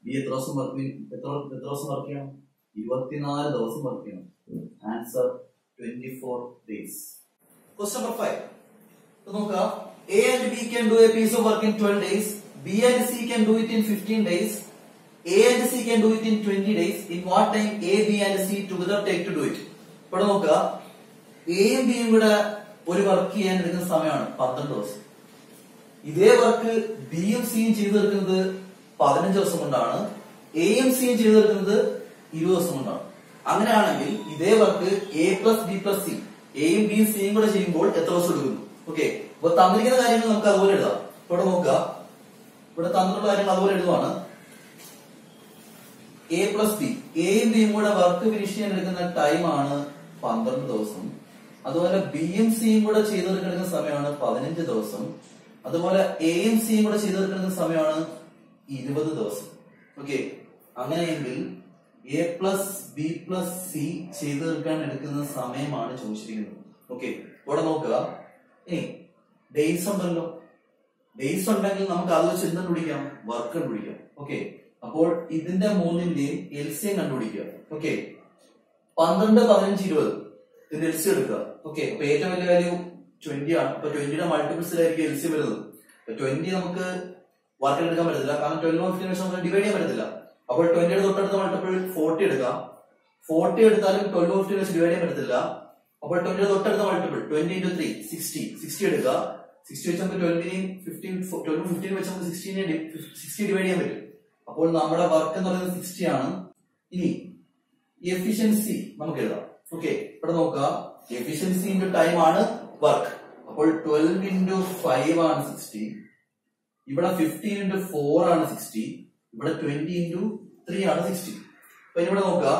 ബി എത്ര ദിവസം വർക്ക് എത്ര എത്ര ദിവസം വർക്ക് ചെയ്യണം ഇരുപത്തിനാല് ദിവസം വർക്ക് ചെയ്യണം answer twenty four days question number five നോക്കുക A and B can do a piece of work in twelve days B and C can do it in fifteen days A and C can do it in twenty days in what time A B and C together take to do it ഇവിടെ നോക്കുക എയും ബിയും കൂടെ ഒരു work ചെയ്യാൻ എടുക്കുന്ന സമയമാണ് പന്ത്രണ്ട് ദിവസം ഇതേ വർക്ക് ബിയും സിയും ചെയ്തു തീർക്കുന്നത് പതിനഞ്ച് ദിവസം കൊണ്ടാണ് എയും സിയും ചെയ്തു തീർക്കുന്നത് ഇരുപത് ദിവസം കൊണ്ടാണ് അങ്ങനെയാണെങ്കിൽ ഇതേ work A plus B plus C എയും ബിയും സിയും കൂടെ ചെയ്യുമ്പോൾ എത്ര ദിവസം എടുക്കുന്നു ഓക്കെ അപ്പൊ തന്നിരിക്കുന്ന കാര്യങ്ങൾ നമുക്ക് അതുപോലെ എഴുതാം ഇവിടെ നോക്കുക ഇവിടെ തന്നിട്ടുള്ള കാര്യങ്ങൾ അതുപോലെ എഴുതുവാണ് എ പ്ലസ് ബി എയും ബിയും കൂടെ വർക്ക് ഫിനിഷ് ചെയ്യാൻ എടുക്കുന്ന ടൈമാണ് പന്ത്രണ്ട് ദിവസം അതുപോലെ ബിയും സിയും കൂടെ ചെയ്തു തീർക്കുന്ന സമയമാണ് പതിനഞ്ച് ദിവസം അതുപോലെ എയും സിയും കൂടെ ചെയ്തു തീർക്കുന്ന സമയമാണ് ഇരുപത് ദിവസം ഓക്കെ അങ്ങനെയെങ്കിൽ A plus B plus C ചെയ്തു തീർക്കാൻ എടുക്കുന്ന സമയമാണ് ചോദിച്ചിരിക്കുന്നത് ഓക്കെ ഇവിടെ നോക്കുക ഇനി ഡേയ്സ് ഉണ്ടല്ലോ ഡേയ്സ് ഉണ്ടെങ്കിൽ നമുക്ക് അത് വെച്ച് എന്ത് കണ്ടുപിടിക്കാം വർക്ക് കണ്ടുപിടിക്കാം ഓക്കെ അപ്പോൾ ഇതിന്റെ മൂന്നിന്റെയും എൽ സി എം കണ്ടുപിടിക്കുക ഓക്കെ പന്ത്രണ്ട് പതിനഞ്ച് ഇരുപത് ഇതിന്റെ എൽ സി എടുക്കുക ഓക്കെ അപ്പൊ ഏറ്റവും വലിയ വാല്യൂ ട്വന്റി ആണ് അപ്പൊ ട്വന്റിയുടെ മൾട്ടിപ്പിൾസിലായിരിക്കും എൽ സി വരുന്നത് അപ്പൊ ട്വന്റി നമുക്ക് വർക്ക് എടുക്കാൻ പറ്റത്തില്ല കാരണം ട്വൽവ് ഫിഫ്റ്റീൻ വെച്ച് നമുക്ക് ഡിവൈഡ് ചെയ്യാൻ പറ്റത്തില്ല അപ്പോൾ ട്വന്റിയുടെ തൊട്ടടുത്ത മൾട്ടിപ്പിൾ ഫോർട്ടി എടുക്കാം ഫോർട്ടി എടുത്താലും ട്വൽവ് ഫിഫ്റ്റീൻ വെച്ച് ഡിവൈഡ് ചെയ്യാൻ പറ്റത്തില്ല അപ്പോൾ ട്വന്റിയുടെ തൊട്ടടുത്ത multiple twenty into three sixty sixty എടുക്കുക സിക്സ്റ്റി വെച്ച് നമുക്ക് ട്വന്റിനെയും ഫിഫ്റ്റീൻ ട്വൽവ് ഫിഫ്റ്റീൻ വെച്ച് നമുക്ക് സിക്സ്റ്റീനെ സിക്സ്റ്റി ഡിവൈഡ് ചെയ്യാൻ പറ്റും അപ്പോൾ നമ്മുടെ വർക്ക് എന്ന് പറയുന്നത് സിക്സ്റ്റി ആണ് ഇനി എഫിഷ്യൻസി നമുക്ക് എഴുതാം ഓക്കെ ഇവിടെ നോക്കുക എഫിഷ്യൻസി ഇൻറ്റു ടൈം ആണ് വർക്ക് അപ്പോൾ ട്വൽവ് ഇൻറ്റു ഫൈവ് ആണ് സിക്സ്റ്റി ഇവിടെ ഫിഫ്റ്റീൻ ഇൻറ്റു ഫോർ ആണ് സിക്സ്റ്റി ഇവിടെ ട്വന്റി ഇൻറ്റു ത്രീ ആണ് സിക്സ്റ്റി അപ്പൊ ഇനി ഇവിടെ നോക്കുക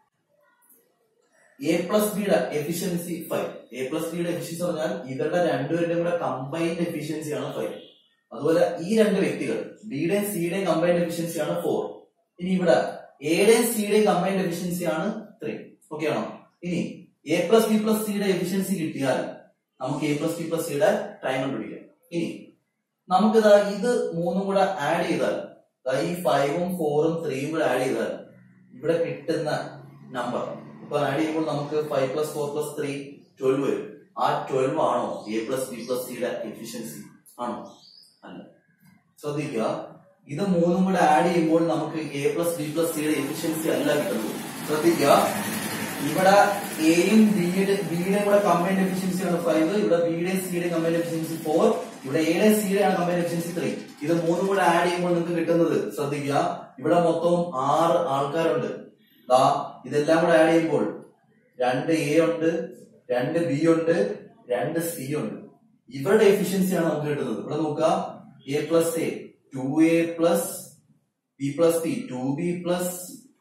എ പ്ലസ് ബിയുടെ എഫിഷ്യൻസി ഫൈവ് എ പ്ലസ് ബിയുടെ എഫിഷ്യൻസി പറഞ്ഞാൽ ഇവരുടെ രണ്ടുപേരുടെയും കൂടെ കമ്പൈൻഡ് എഫിഷ്യൻസി ആണ് ഫൈവ് അതുപോലെ ഈ രണ്ട് വ്യക്തികൾ ബിയുടെയും സിയുടെയും കമ്പൈൻഡ് എഫിഷ്യൻസി ആണ് ഫോർ ഇനി ഇവിടെ എയുടെയും സിയുടെയും കമ്പൈൻഡ് എഫിഷ്യൻസി ആണ് ത്രീ ഓക്കെ ആണോ ഇനി എ പ്ലസ് ബി പ്ലസ് സിയുടെ എഫിഷ്യൻസി കിട്ടിയാൽ നമുക്ക് എ പ്ലസ് ബി പ്ലസ് സിയുടെ ടൈം കണ്ടുപിടിക്കാം ഇനി നമുക്കിതാ ഇത് മൂന്നും കൂടെ ആഡ് ചെയ്താൽ ദാ ഈ ഫൈവും ഫോറും ത്രീയും കൂടെ ആഡ് ചെയ്താൽ ഇവിടെ കിട്ടുന്ന നമ്പർ ഇപ്പൊ ആഡ് ചെയ്യുമ്പോൾ നമുക്ക് five plus four plus three twelve വരും ആ ട്വൽവ് ആണോ എ പ്ലസ് ബി പ്ലസ് സിയുടെ എഫിഷ്യൻസി ആണോ അല്ല ശ്രദ്ധിക്കുക ഇത് മൂന്നും കൂടെ ആഡ് ചെയ്യുമ്പോൾ നമുക്ക് എ പ്ലസ് ബി പ്ലസ് സിയുടെ എഫിഷ്യൻസി അല്ല കിട്ടുന്നത് ശ്രദ്ധിക്കുക ഇവിടെ എയും ബിയുടെ ബിയുടെയും കൂടെ കമ്പൈൻഡ് എഫിഷ്യൻസി ആണ് ഫൈവ് ഇവിടെ ബിയുടെയും സിയുടെയും കമ്പൈൻഡ് എഫിഷ്യൻസി ഫോർ ഇവിടെ എയുടെയും സിയുടെയും ആണ് കമ്പൈൻഡ് എഫിഷ്യൻസി ത്രീ ഇത് മൂന്നും കൂടെ ആഡ് ചെയ്യുമ്പോൾ നിങ്ങൾക്ക് കിട്ടുന്നത് ശ്രദ്ധിക്കുക ഇവിടെ മൊത്തം ആറ് ആൾക്കാരുണ്ട് ദാ ഇതെല്ലാം കൂടെ ആഡ് ചെയ്യുമ്പോൾ രണ്ട് എ ഉണ്ട് രണ്ട് ബി ഉണ്ട് രണ്ട് സി ഉണ്ട് ഇവരുടെ എഫിഷ്യൻസി ആണ് നമുക്ക് കിട്ടുന്നത് ഇവിടെ നോക്കുക A plus A two A plus B plus B two B plus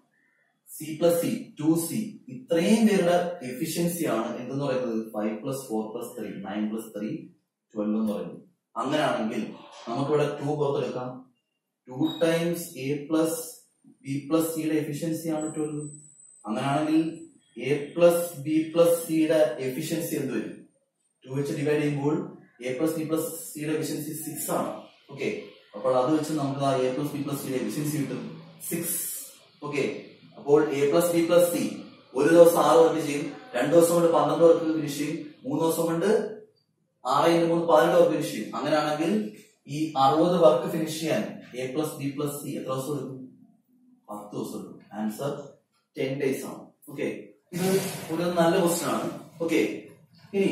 C plus C two C ഇത്രയും പേരുടെ എഫിഷ്യൻസി ആണ് എന്തെന്ന് പറയുന്നത് five plus four plus three nine plus three twelve എന്ന് പറയുന്നത് അങ്ങനെയാണെങ്കിൽ നമുക്കിവിടെ ടു പുറത്തെടുക്കാം two times A plus B plus സിയുടെ എഫിഷ്യൻസി ആണ് ട്വൽവ് അങ്ങനെയാണെങ്കിൽ എ പ്ലസ് ബി പ്ലസ് സിയുടെ എഫിഷ്യൻസി എന്ത് വരും ടു വെച്ച് ഡിവൈഡ് ചെയ്യുമ്പോൾ എ പ്ലസ് ബി പ്ലസ് സിയുടെ എഫിഷ്യൻസി സിക്സ് ആണ് ഓക്കെ അപ്പോൾ അത് വെച്ച് നമുക്ക് ആ എ പ്ലസ് ബി പ്ലസ് സിയുടെ എഫിഷ്യൻസി കിട്ടും സിക്സ് ഓക്കെ അപ്പോൾ A plus B plus C ഒരു ദിവസം ആറ് വർക്ക് ചെയ്യും രണ്ടു ദിവസം കൊണ്ട് പന്ത്രണ്ട് വർക്ക് ഫിനിഷ് ചെയ്യും മൂന്ന് ദിവസം കൊണ്ട് ആറ് ഇൻറ്റു മൂന്ന് പതിനെട്ട് വർക്ക് ഫിനിഷ് ചെയ്യും അങ്ങനെയാണെങ്കിൽ ഈ അറുപത് വർക്ക് ഫിനിഷ് ചെയ്യാൻ A plus B plus C എത്ര ദിവസം എടുക്കും പത്ത് ദിവസം എടുക്കും ആൻസർ ടെൻ ഡേയ്സ് ആണ് ഓക്കെ ഇത് ഒരു നല്ല ക്വസ്റ്റൻ ആണ് ഓക്കെ ഇനി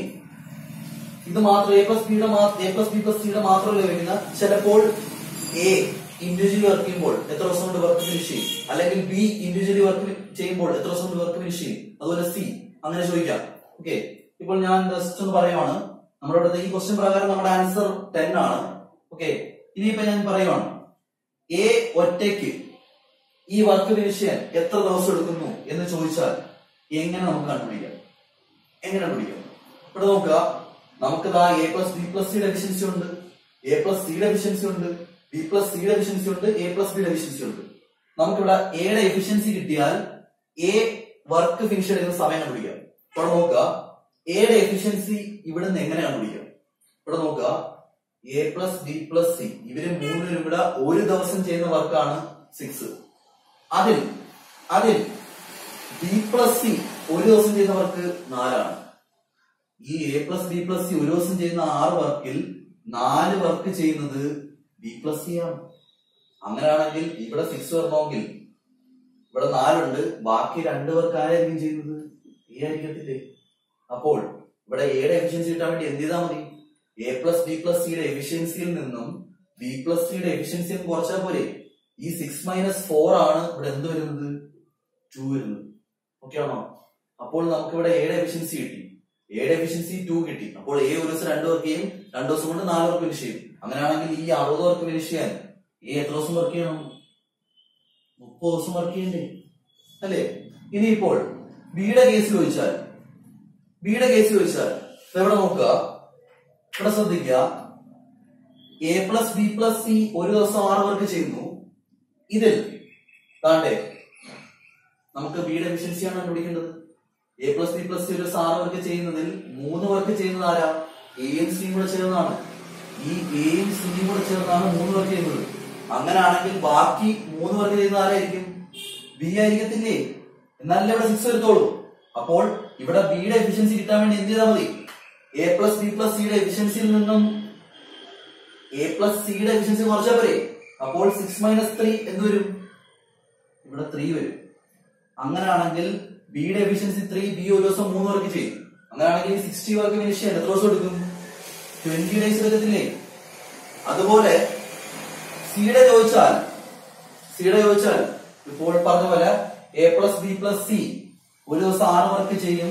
ഇത് മാത്രം എ പ്ലസ് ബിയുടെ എ പ്ലസ് ബി പ്ലസ് സിയുടെ മാത്രം ലഭിക്കുന്ന ചിലപ്പോൾ എ ഇൻഡിവിജ്വലി വർക്ക് ചെയ്യുമ്പോൾ എത്ര ദിവസം കൊണ്ട് വർക്ക് ഫിനിഷ് ചെയ്യും അല്ലെങ്കിൽ ബി ഇൻഡിവിജ്വലി വർക്ക് ചെയ്യുമ്പോൾ എത്ര ദിവസം കൊണ്ട് വർക്ക് ഫിനിഷ് ചെയ്യും അതുപോലെ സി അങ്ങനെ ചോദിക്കാം ഓക്കെ ഇപ്പോൾ ഞാൻ ജസ്റ്റ് ഒന്ന് പറയുവാണ് നമ്മുടെ ഇവിടുത്തെ ഈ ക്വസ്റ്റ്യൻ പ്രകാരം നമ്മുടെ ആൻസർ ടെൻ ആണ് ഓക്കെ ഇനിയിപ്പോ ഞാൻ പറയുവാണ് എ ഒറ്റയ്ക്ക് ഈ വർക്ക് ഫിനിഷ് ചെയ്യാൻ എത്ര ദിവസം എടുക്കുന്നു എന്ന് ചോദിച്ചാൽ എങ്ങനെ നമുക്ക് കണ്ടുപിടിക്കാം എങ്ങനെ കണ്ടുപിടിക്കാം ഇവിടെ നോക്കുക നമുക്ക് ഇതാ എ പ്ലസ് ബി പ്ലസ് സിയുടെ എഫിഷ്യൻസി ഉണ്ട് എ പ്ലസ് സിയുടെ എഫിഷ്യൻസി ഉണ്ട് ബി പ്ലസ് സിയുടെ എഫിഷ്യൻസി ഉണ്ട് എ പ്ലസ് ബിയുടെ എഫിഷ്യൻസി ഉണ്ട് നമുക്കിവിടെ എയുടെ എഫിഷ്യൻസി കിട്ടിയാൽ എ വർക്ക് ഫിനിഷ് എടുക്കുന്ന സമയം കണ്ടുപിടിക്കാം ഇവിടെ നോക്കുക എയുടെ എഫിഷ്യൻസി ഇവിടെ നിന്ന് എങ്ങനെ കണ്ടുപിടിക്കാം ഇവിടെ നോക്കുക A plus B plus C ഇവര് മൂന്നുപേരും കൂടെ ഒരു ദിവസം ചെയ്യുന്ന വർക്കാണ് സിക്സ് അതിൽ അതിൽ ബി പ്ലസ് സി ഒരു ദിവസം ചെയ്യുന്ന വർക്ക് നാലാണ് ഈ A plus B plus C ഒരു ദിവസം ചെയ്യുന്ന ആറ് വർക്കിൽ നാല് വർക്ക് ചെയ്യുന്നത് ബി പ്ലസ് സി ആണ് അങ്ങനെയാണെങ്കിൽ ഇവിടെ സിക്സ് വരണമെങ്കിൽ ഇവിടെ നാലുണ്ട് ബാക്കി രണ്ട് വർക്ക് ആരായിരിക്കും ചെയ്യുന്നത് എ ആയിരിക്കത്തില്ലേ അപ്പോൾ ഇവിടെ എയുടെ എഫിഷ്യൻസി കിട്ടാൻ വേണ്ടി എന്ത് ചെയ്താൽ മതി എ പ്ലസ് ബി പ്ലസ് സിയുടെ എഫിഷ്യൻസിയിൽ നിന്നും ബി പ്ലസ് സിയുടെ എഫിഷ്യൻസി ഒന്ന് കുറച്ചാൽ പോരെ ഈ സിക്സ് മൈനസ് ഫോർ ആണ് ഇവിടെ എന്ത് വരുന്നത് ടു വരുന്നത് ഓക്കെ ആണോ അപ്പോൾ നമുക്ക് ഇവിടെ എയുടെ എഫിഷ്യൻസി കിട്ടി എയുടെ എഫിഷ്യൻസി ടു കിട്ടി അപ്പോൾ എ ഒരു ദിവസം രണ്ട് വർക്ക് ചെയ്യും രണ്ടു ദിവസം കൊണ്ട് നാല് വർക്ക് ഫിനിഷ് ചെയ്യും അങ്ങനെയാണെങ്കിൽ ഈ അറുപത് വർക്ക് ഫിനിഷ് ചെയ്യാൻ എ എത്ര ദിവസം വർക്ക് ചെയ്യണം മുപ്പത് ദിവസം വർക്ക് ചെയ്യണ്ടേ അല്ലേ ഇനിയിപ്പോൾ ബിയുടെ കേസ് ചോദിച്ചാൽ ബിയുടെ കേസ് ചോദിച്ചാൽ ദാ ഇവിടെ നോക്കുക ഇവിടെ ശ്രദ്ധിക്കുക A plus B plus C ഒരു ദിവസം ആറ് വർക്ക് ചെയ്യുന്നു ഇതിൽ താണ്ടേ നമുക്ക് ബിയുടെ എഫിഷ്യൻസിയാണ് കണ്ടുപിടിക്കേണ്ടത് A plus B plus C ഒരു ദിവസം ആറ് വർക്ക് ചെയ്യുന്നതിൽ മൂന്ന് വർക്ക് ചെയ്യുന്നത് ആരാ എയും സിയും കൂടെ ചേർന്നാണ് ഈ എയും സിയും കൂടെ ചേർന്നാണ് മൂന്ന് വർക്ക് ചെയ്യുന്നത് അങ്ങനെയാണെങ്കിൽ ബാക്കി മൂന്ന് വർക്ക് ചെയ്യുന്നത് ആരായിരിക്കും ബി ആയിരിക്കത്തില്ലേ എന്നാലല്ലേ ഇവിടെ സിക്സ് വരുത്തോളൂ അപ്പോൾ ഇവിടെ ബിയുടെ എഫിഷ്യൻസി കിട്ടാൻ വേണ്ടി എന്ത് ചെയ്താൽ മതി എ പ്ലസ് ബി പ്ലസ് സിയുടെ എഫിഷ്യൻസിയിൽ നിന്നും എ പ്ലസ് സിയുടെ എഫിഷ്യൻസി കുറച്ചാൽ പോരെ അപ്പോൾ സിക്സ് മൈനസ് ത്രീ എന്ത് വരും ഇവിടെ ത്രീ വരും അങ്ങനെയാണെങ്കിൽ ബിയുടെ എഫിഷ്യൻസി ത്രീ ബി ഒരു ദിവസം മൂന്ന് വർക്ക് ചെയ്യും അങ്ങനെയാണെങ്കിൽ സിക്സ്റ്റി വർക്ക് ഫിനിഷ് ചെയ്യാൻ എത്ര ദിവസം എടുക്കും ട്വന്റി ഡേയ്സ് എടുക്കത്തില്ലേ അതുപോലെ സിയുടെ ചോദിച്ചാൽ സിയുടെ ചോദിച്ചാൽ ഇപ്പോൾ പറഞ്ഞ പോലെ A plus B plus C ഒരു ദിവസം ആറ് വർക്ക് ചെയ്യും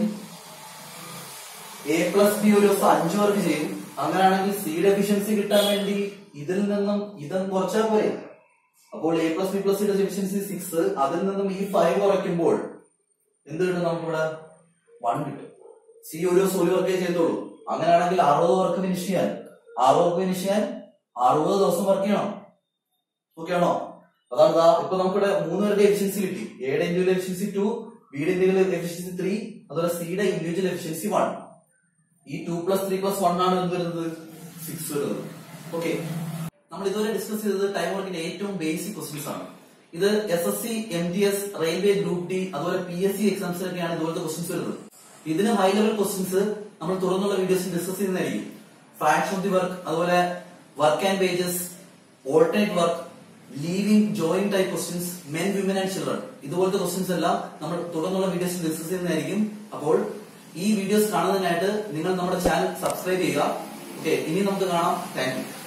എ പ്ലസ് ബി ഒരു ദിവസം അഞ്ച് വർക്ക് ചെയ്യും അങ്ങനെയാണെങ്കിൽ സിയുടെ എഫിഷ്യൻസി കിട്ടാൻ വേണ്ടി ഇതിൽ നിന്നും ഇതും കുറച്ചാൽ പോരെ അപ്പോൾ എ പ്ലസ് ബി പ്ലസ് സിയുടെ എഫിഷ്യൻസി സിക്സ് അതിൽ നിന്നും ഈ ഫൈവ് കുറയ്ക്കുമ്പോൾ എന്ത് കിട്ടും നമുക്കിവിടെ വൺ കിട്ടും സി ഒരു ദിവസം ഒരു വർക്കേ ചെയ്തോളൂ അങ്ങനെയാണെങ്കിൽ അറുപത് വർക്ക് ഫിനിഷ് ചെയ്യാൻ ആറ് വർക്ക് ഫിനിഷ് ചെയ്യാൻ അറുപത് ദിവസം വർക്ക് ചെയ്യണം ഓക്കെ ആണോ അതാണ് ദാ ഇപ്പൊ നമുക്കിവിടെ മൂന്ന് പേരുടെ എഫിഷ്യൻസി കിട്ടി എയുടെ ഇൻഡിവിജ്വൽ എഫിഷ്യൻസി ടു ബിയുടെ ഇൻഡിവിജ്വൽ എഫിഷ്യൻസി ത്രീ അതുപോലെ സിയുടെ ഇൻഡിവിജ്വൽ എഫിഷ്യൻസി വൺ ഈ two plus three plus one ആണ് എന്ത് വരുന്നത് സിക്സ് വരുന്നത് ഓക്കെ നമ്മൾ ഇതുവരെ ഡിസ്കസ് ചെയ്തത് ടൈം വർക്കിന്റെ ഏറ്റവും ബേസിക് ക്വസ്റ്റ്യൻസ് ആണ് ഇത് S S C M D S railway group D അതുപോലെ പി എസ് സി എക്സാംസിലൊക്കെയാണ് ഇതുപോലത്തെ ക്വസ്റ്റ്യൻസ് വരുന്നത് ഇതിന് ഹൈ ലെവൽ ക്വസ്റ്റ്യൻസ് നമ്മൾ തുറന്നുള്ള വീഡിയോസിൽ ഡിസ്കസ് ചെയ്യുന്നതായിരിക്കും ഫ്രാക്ഷൻ ഓഫ് ദി വർക്ക് അതുപോലെ work and pages alternate work leaving join type questions men women and children ഇതുപോലത്തെ ക്വസ്റ്റ്യൻസ് എല്ലാം നമ്മൾ തുടർന്നുള്ള വീഡിയോസിൽ ഡിസ്കസ് ചെയ്യുന്നതായിരിക്കും അപ്പോൾ ഈ വീഡിയോസ് കാണുന്നതിനായിട്ട് നിങ്ങൾ നമ്മുടെ ചാനൽ സബ്സ്ക്രൈബ് ചെയ്യുക ഓക്കെ ഇനി നമുക്ക് കാണാം താങ്ക് യു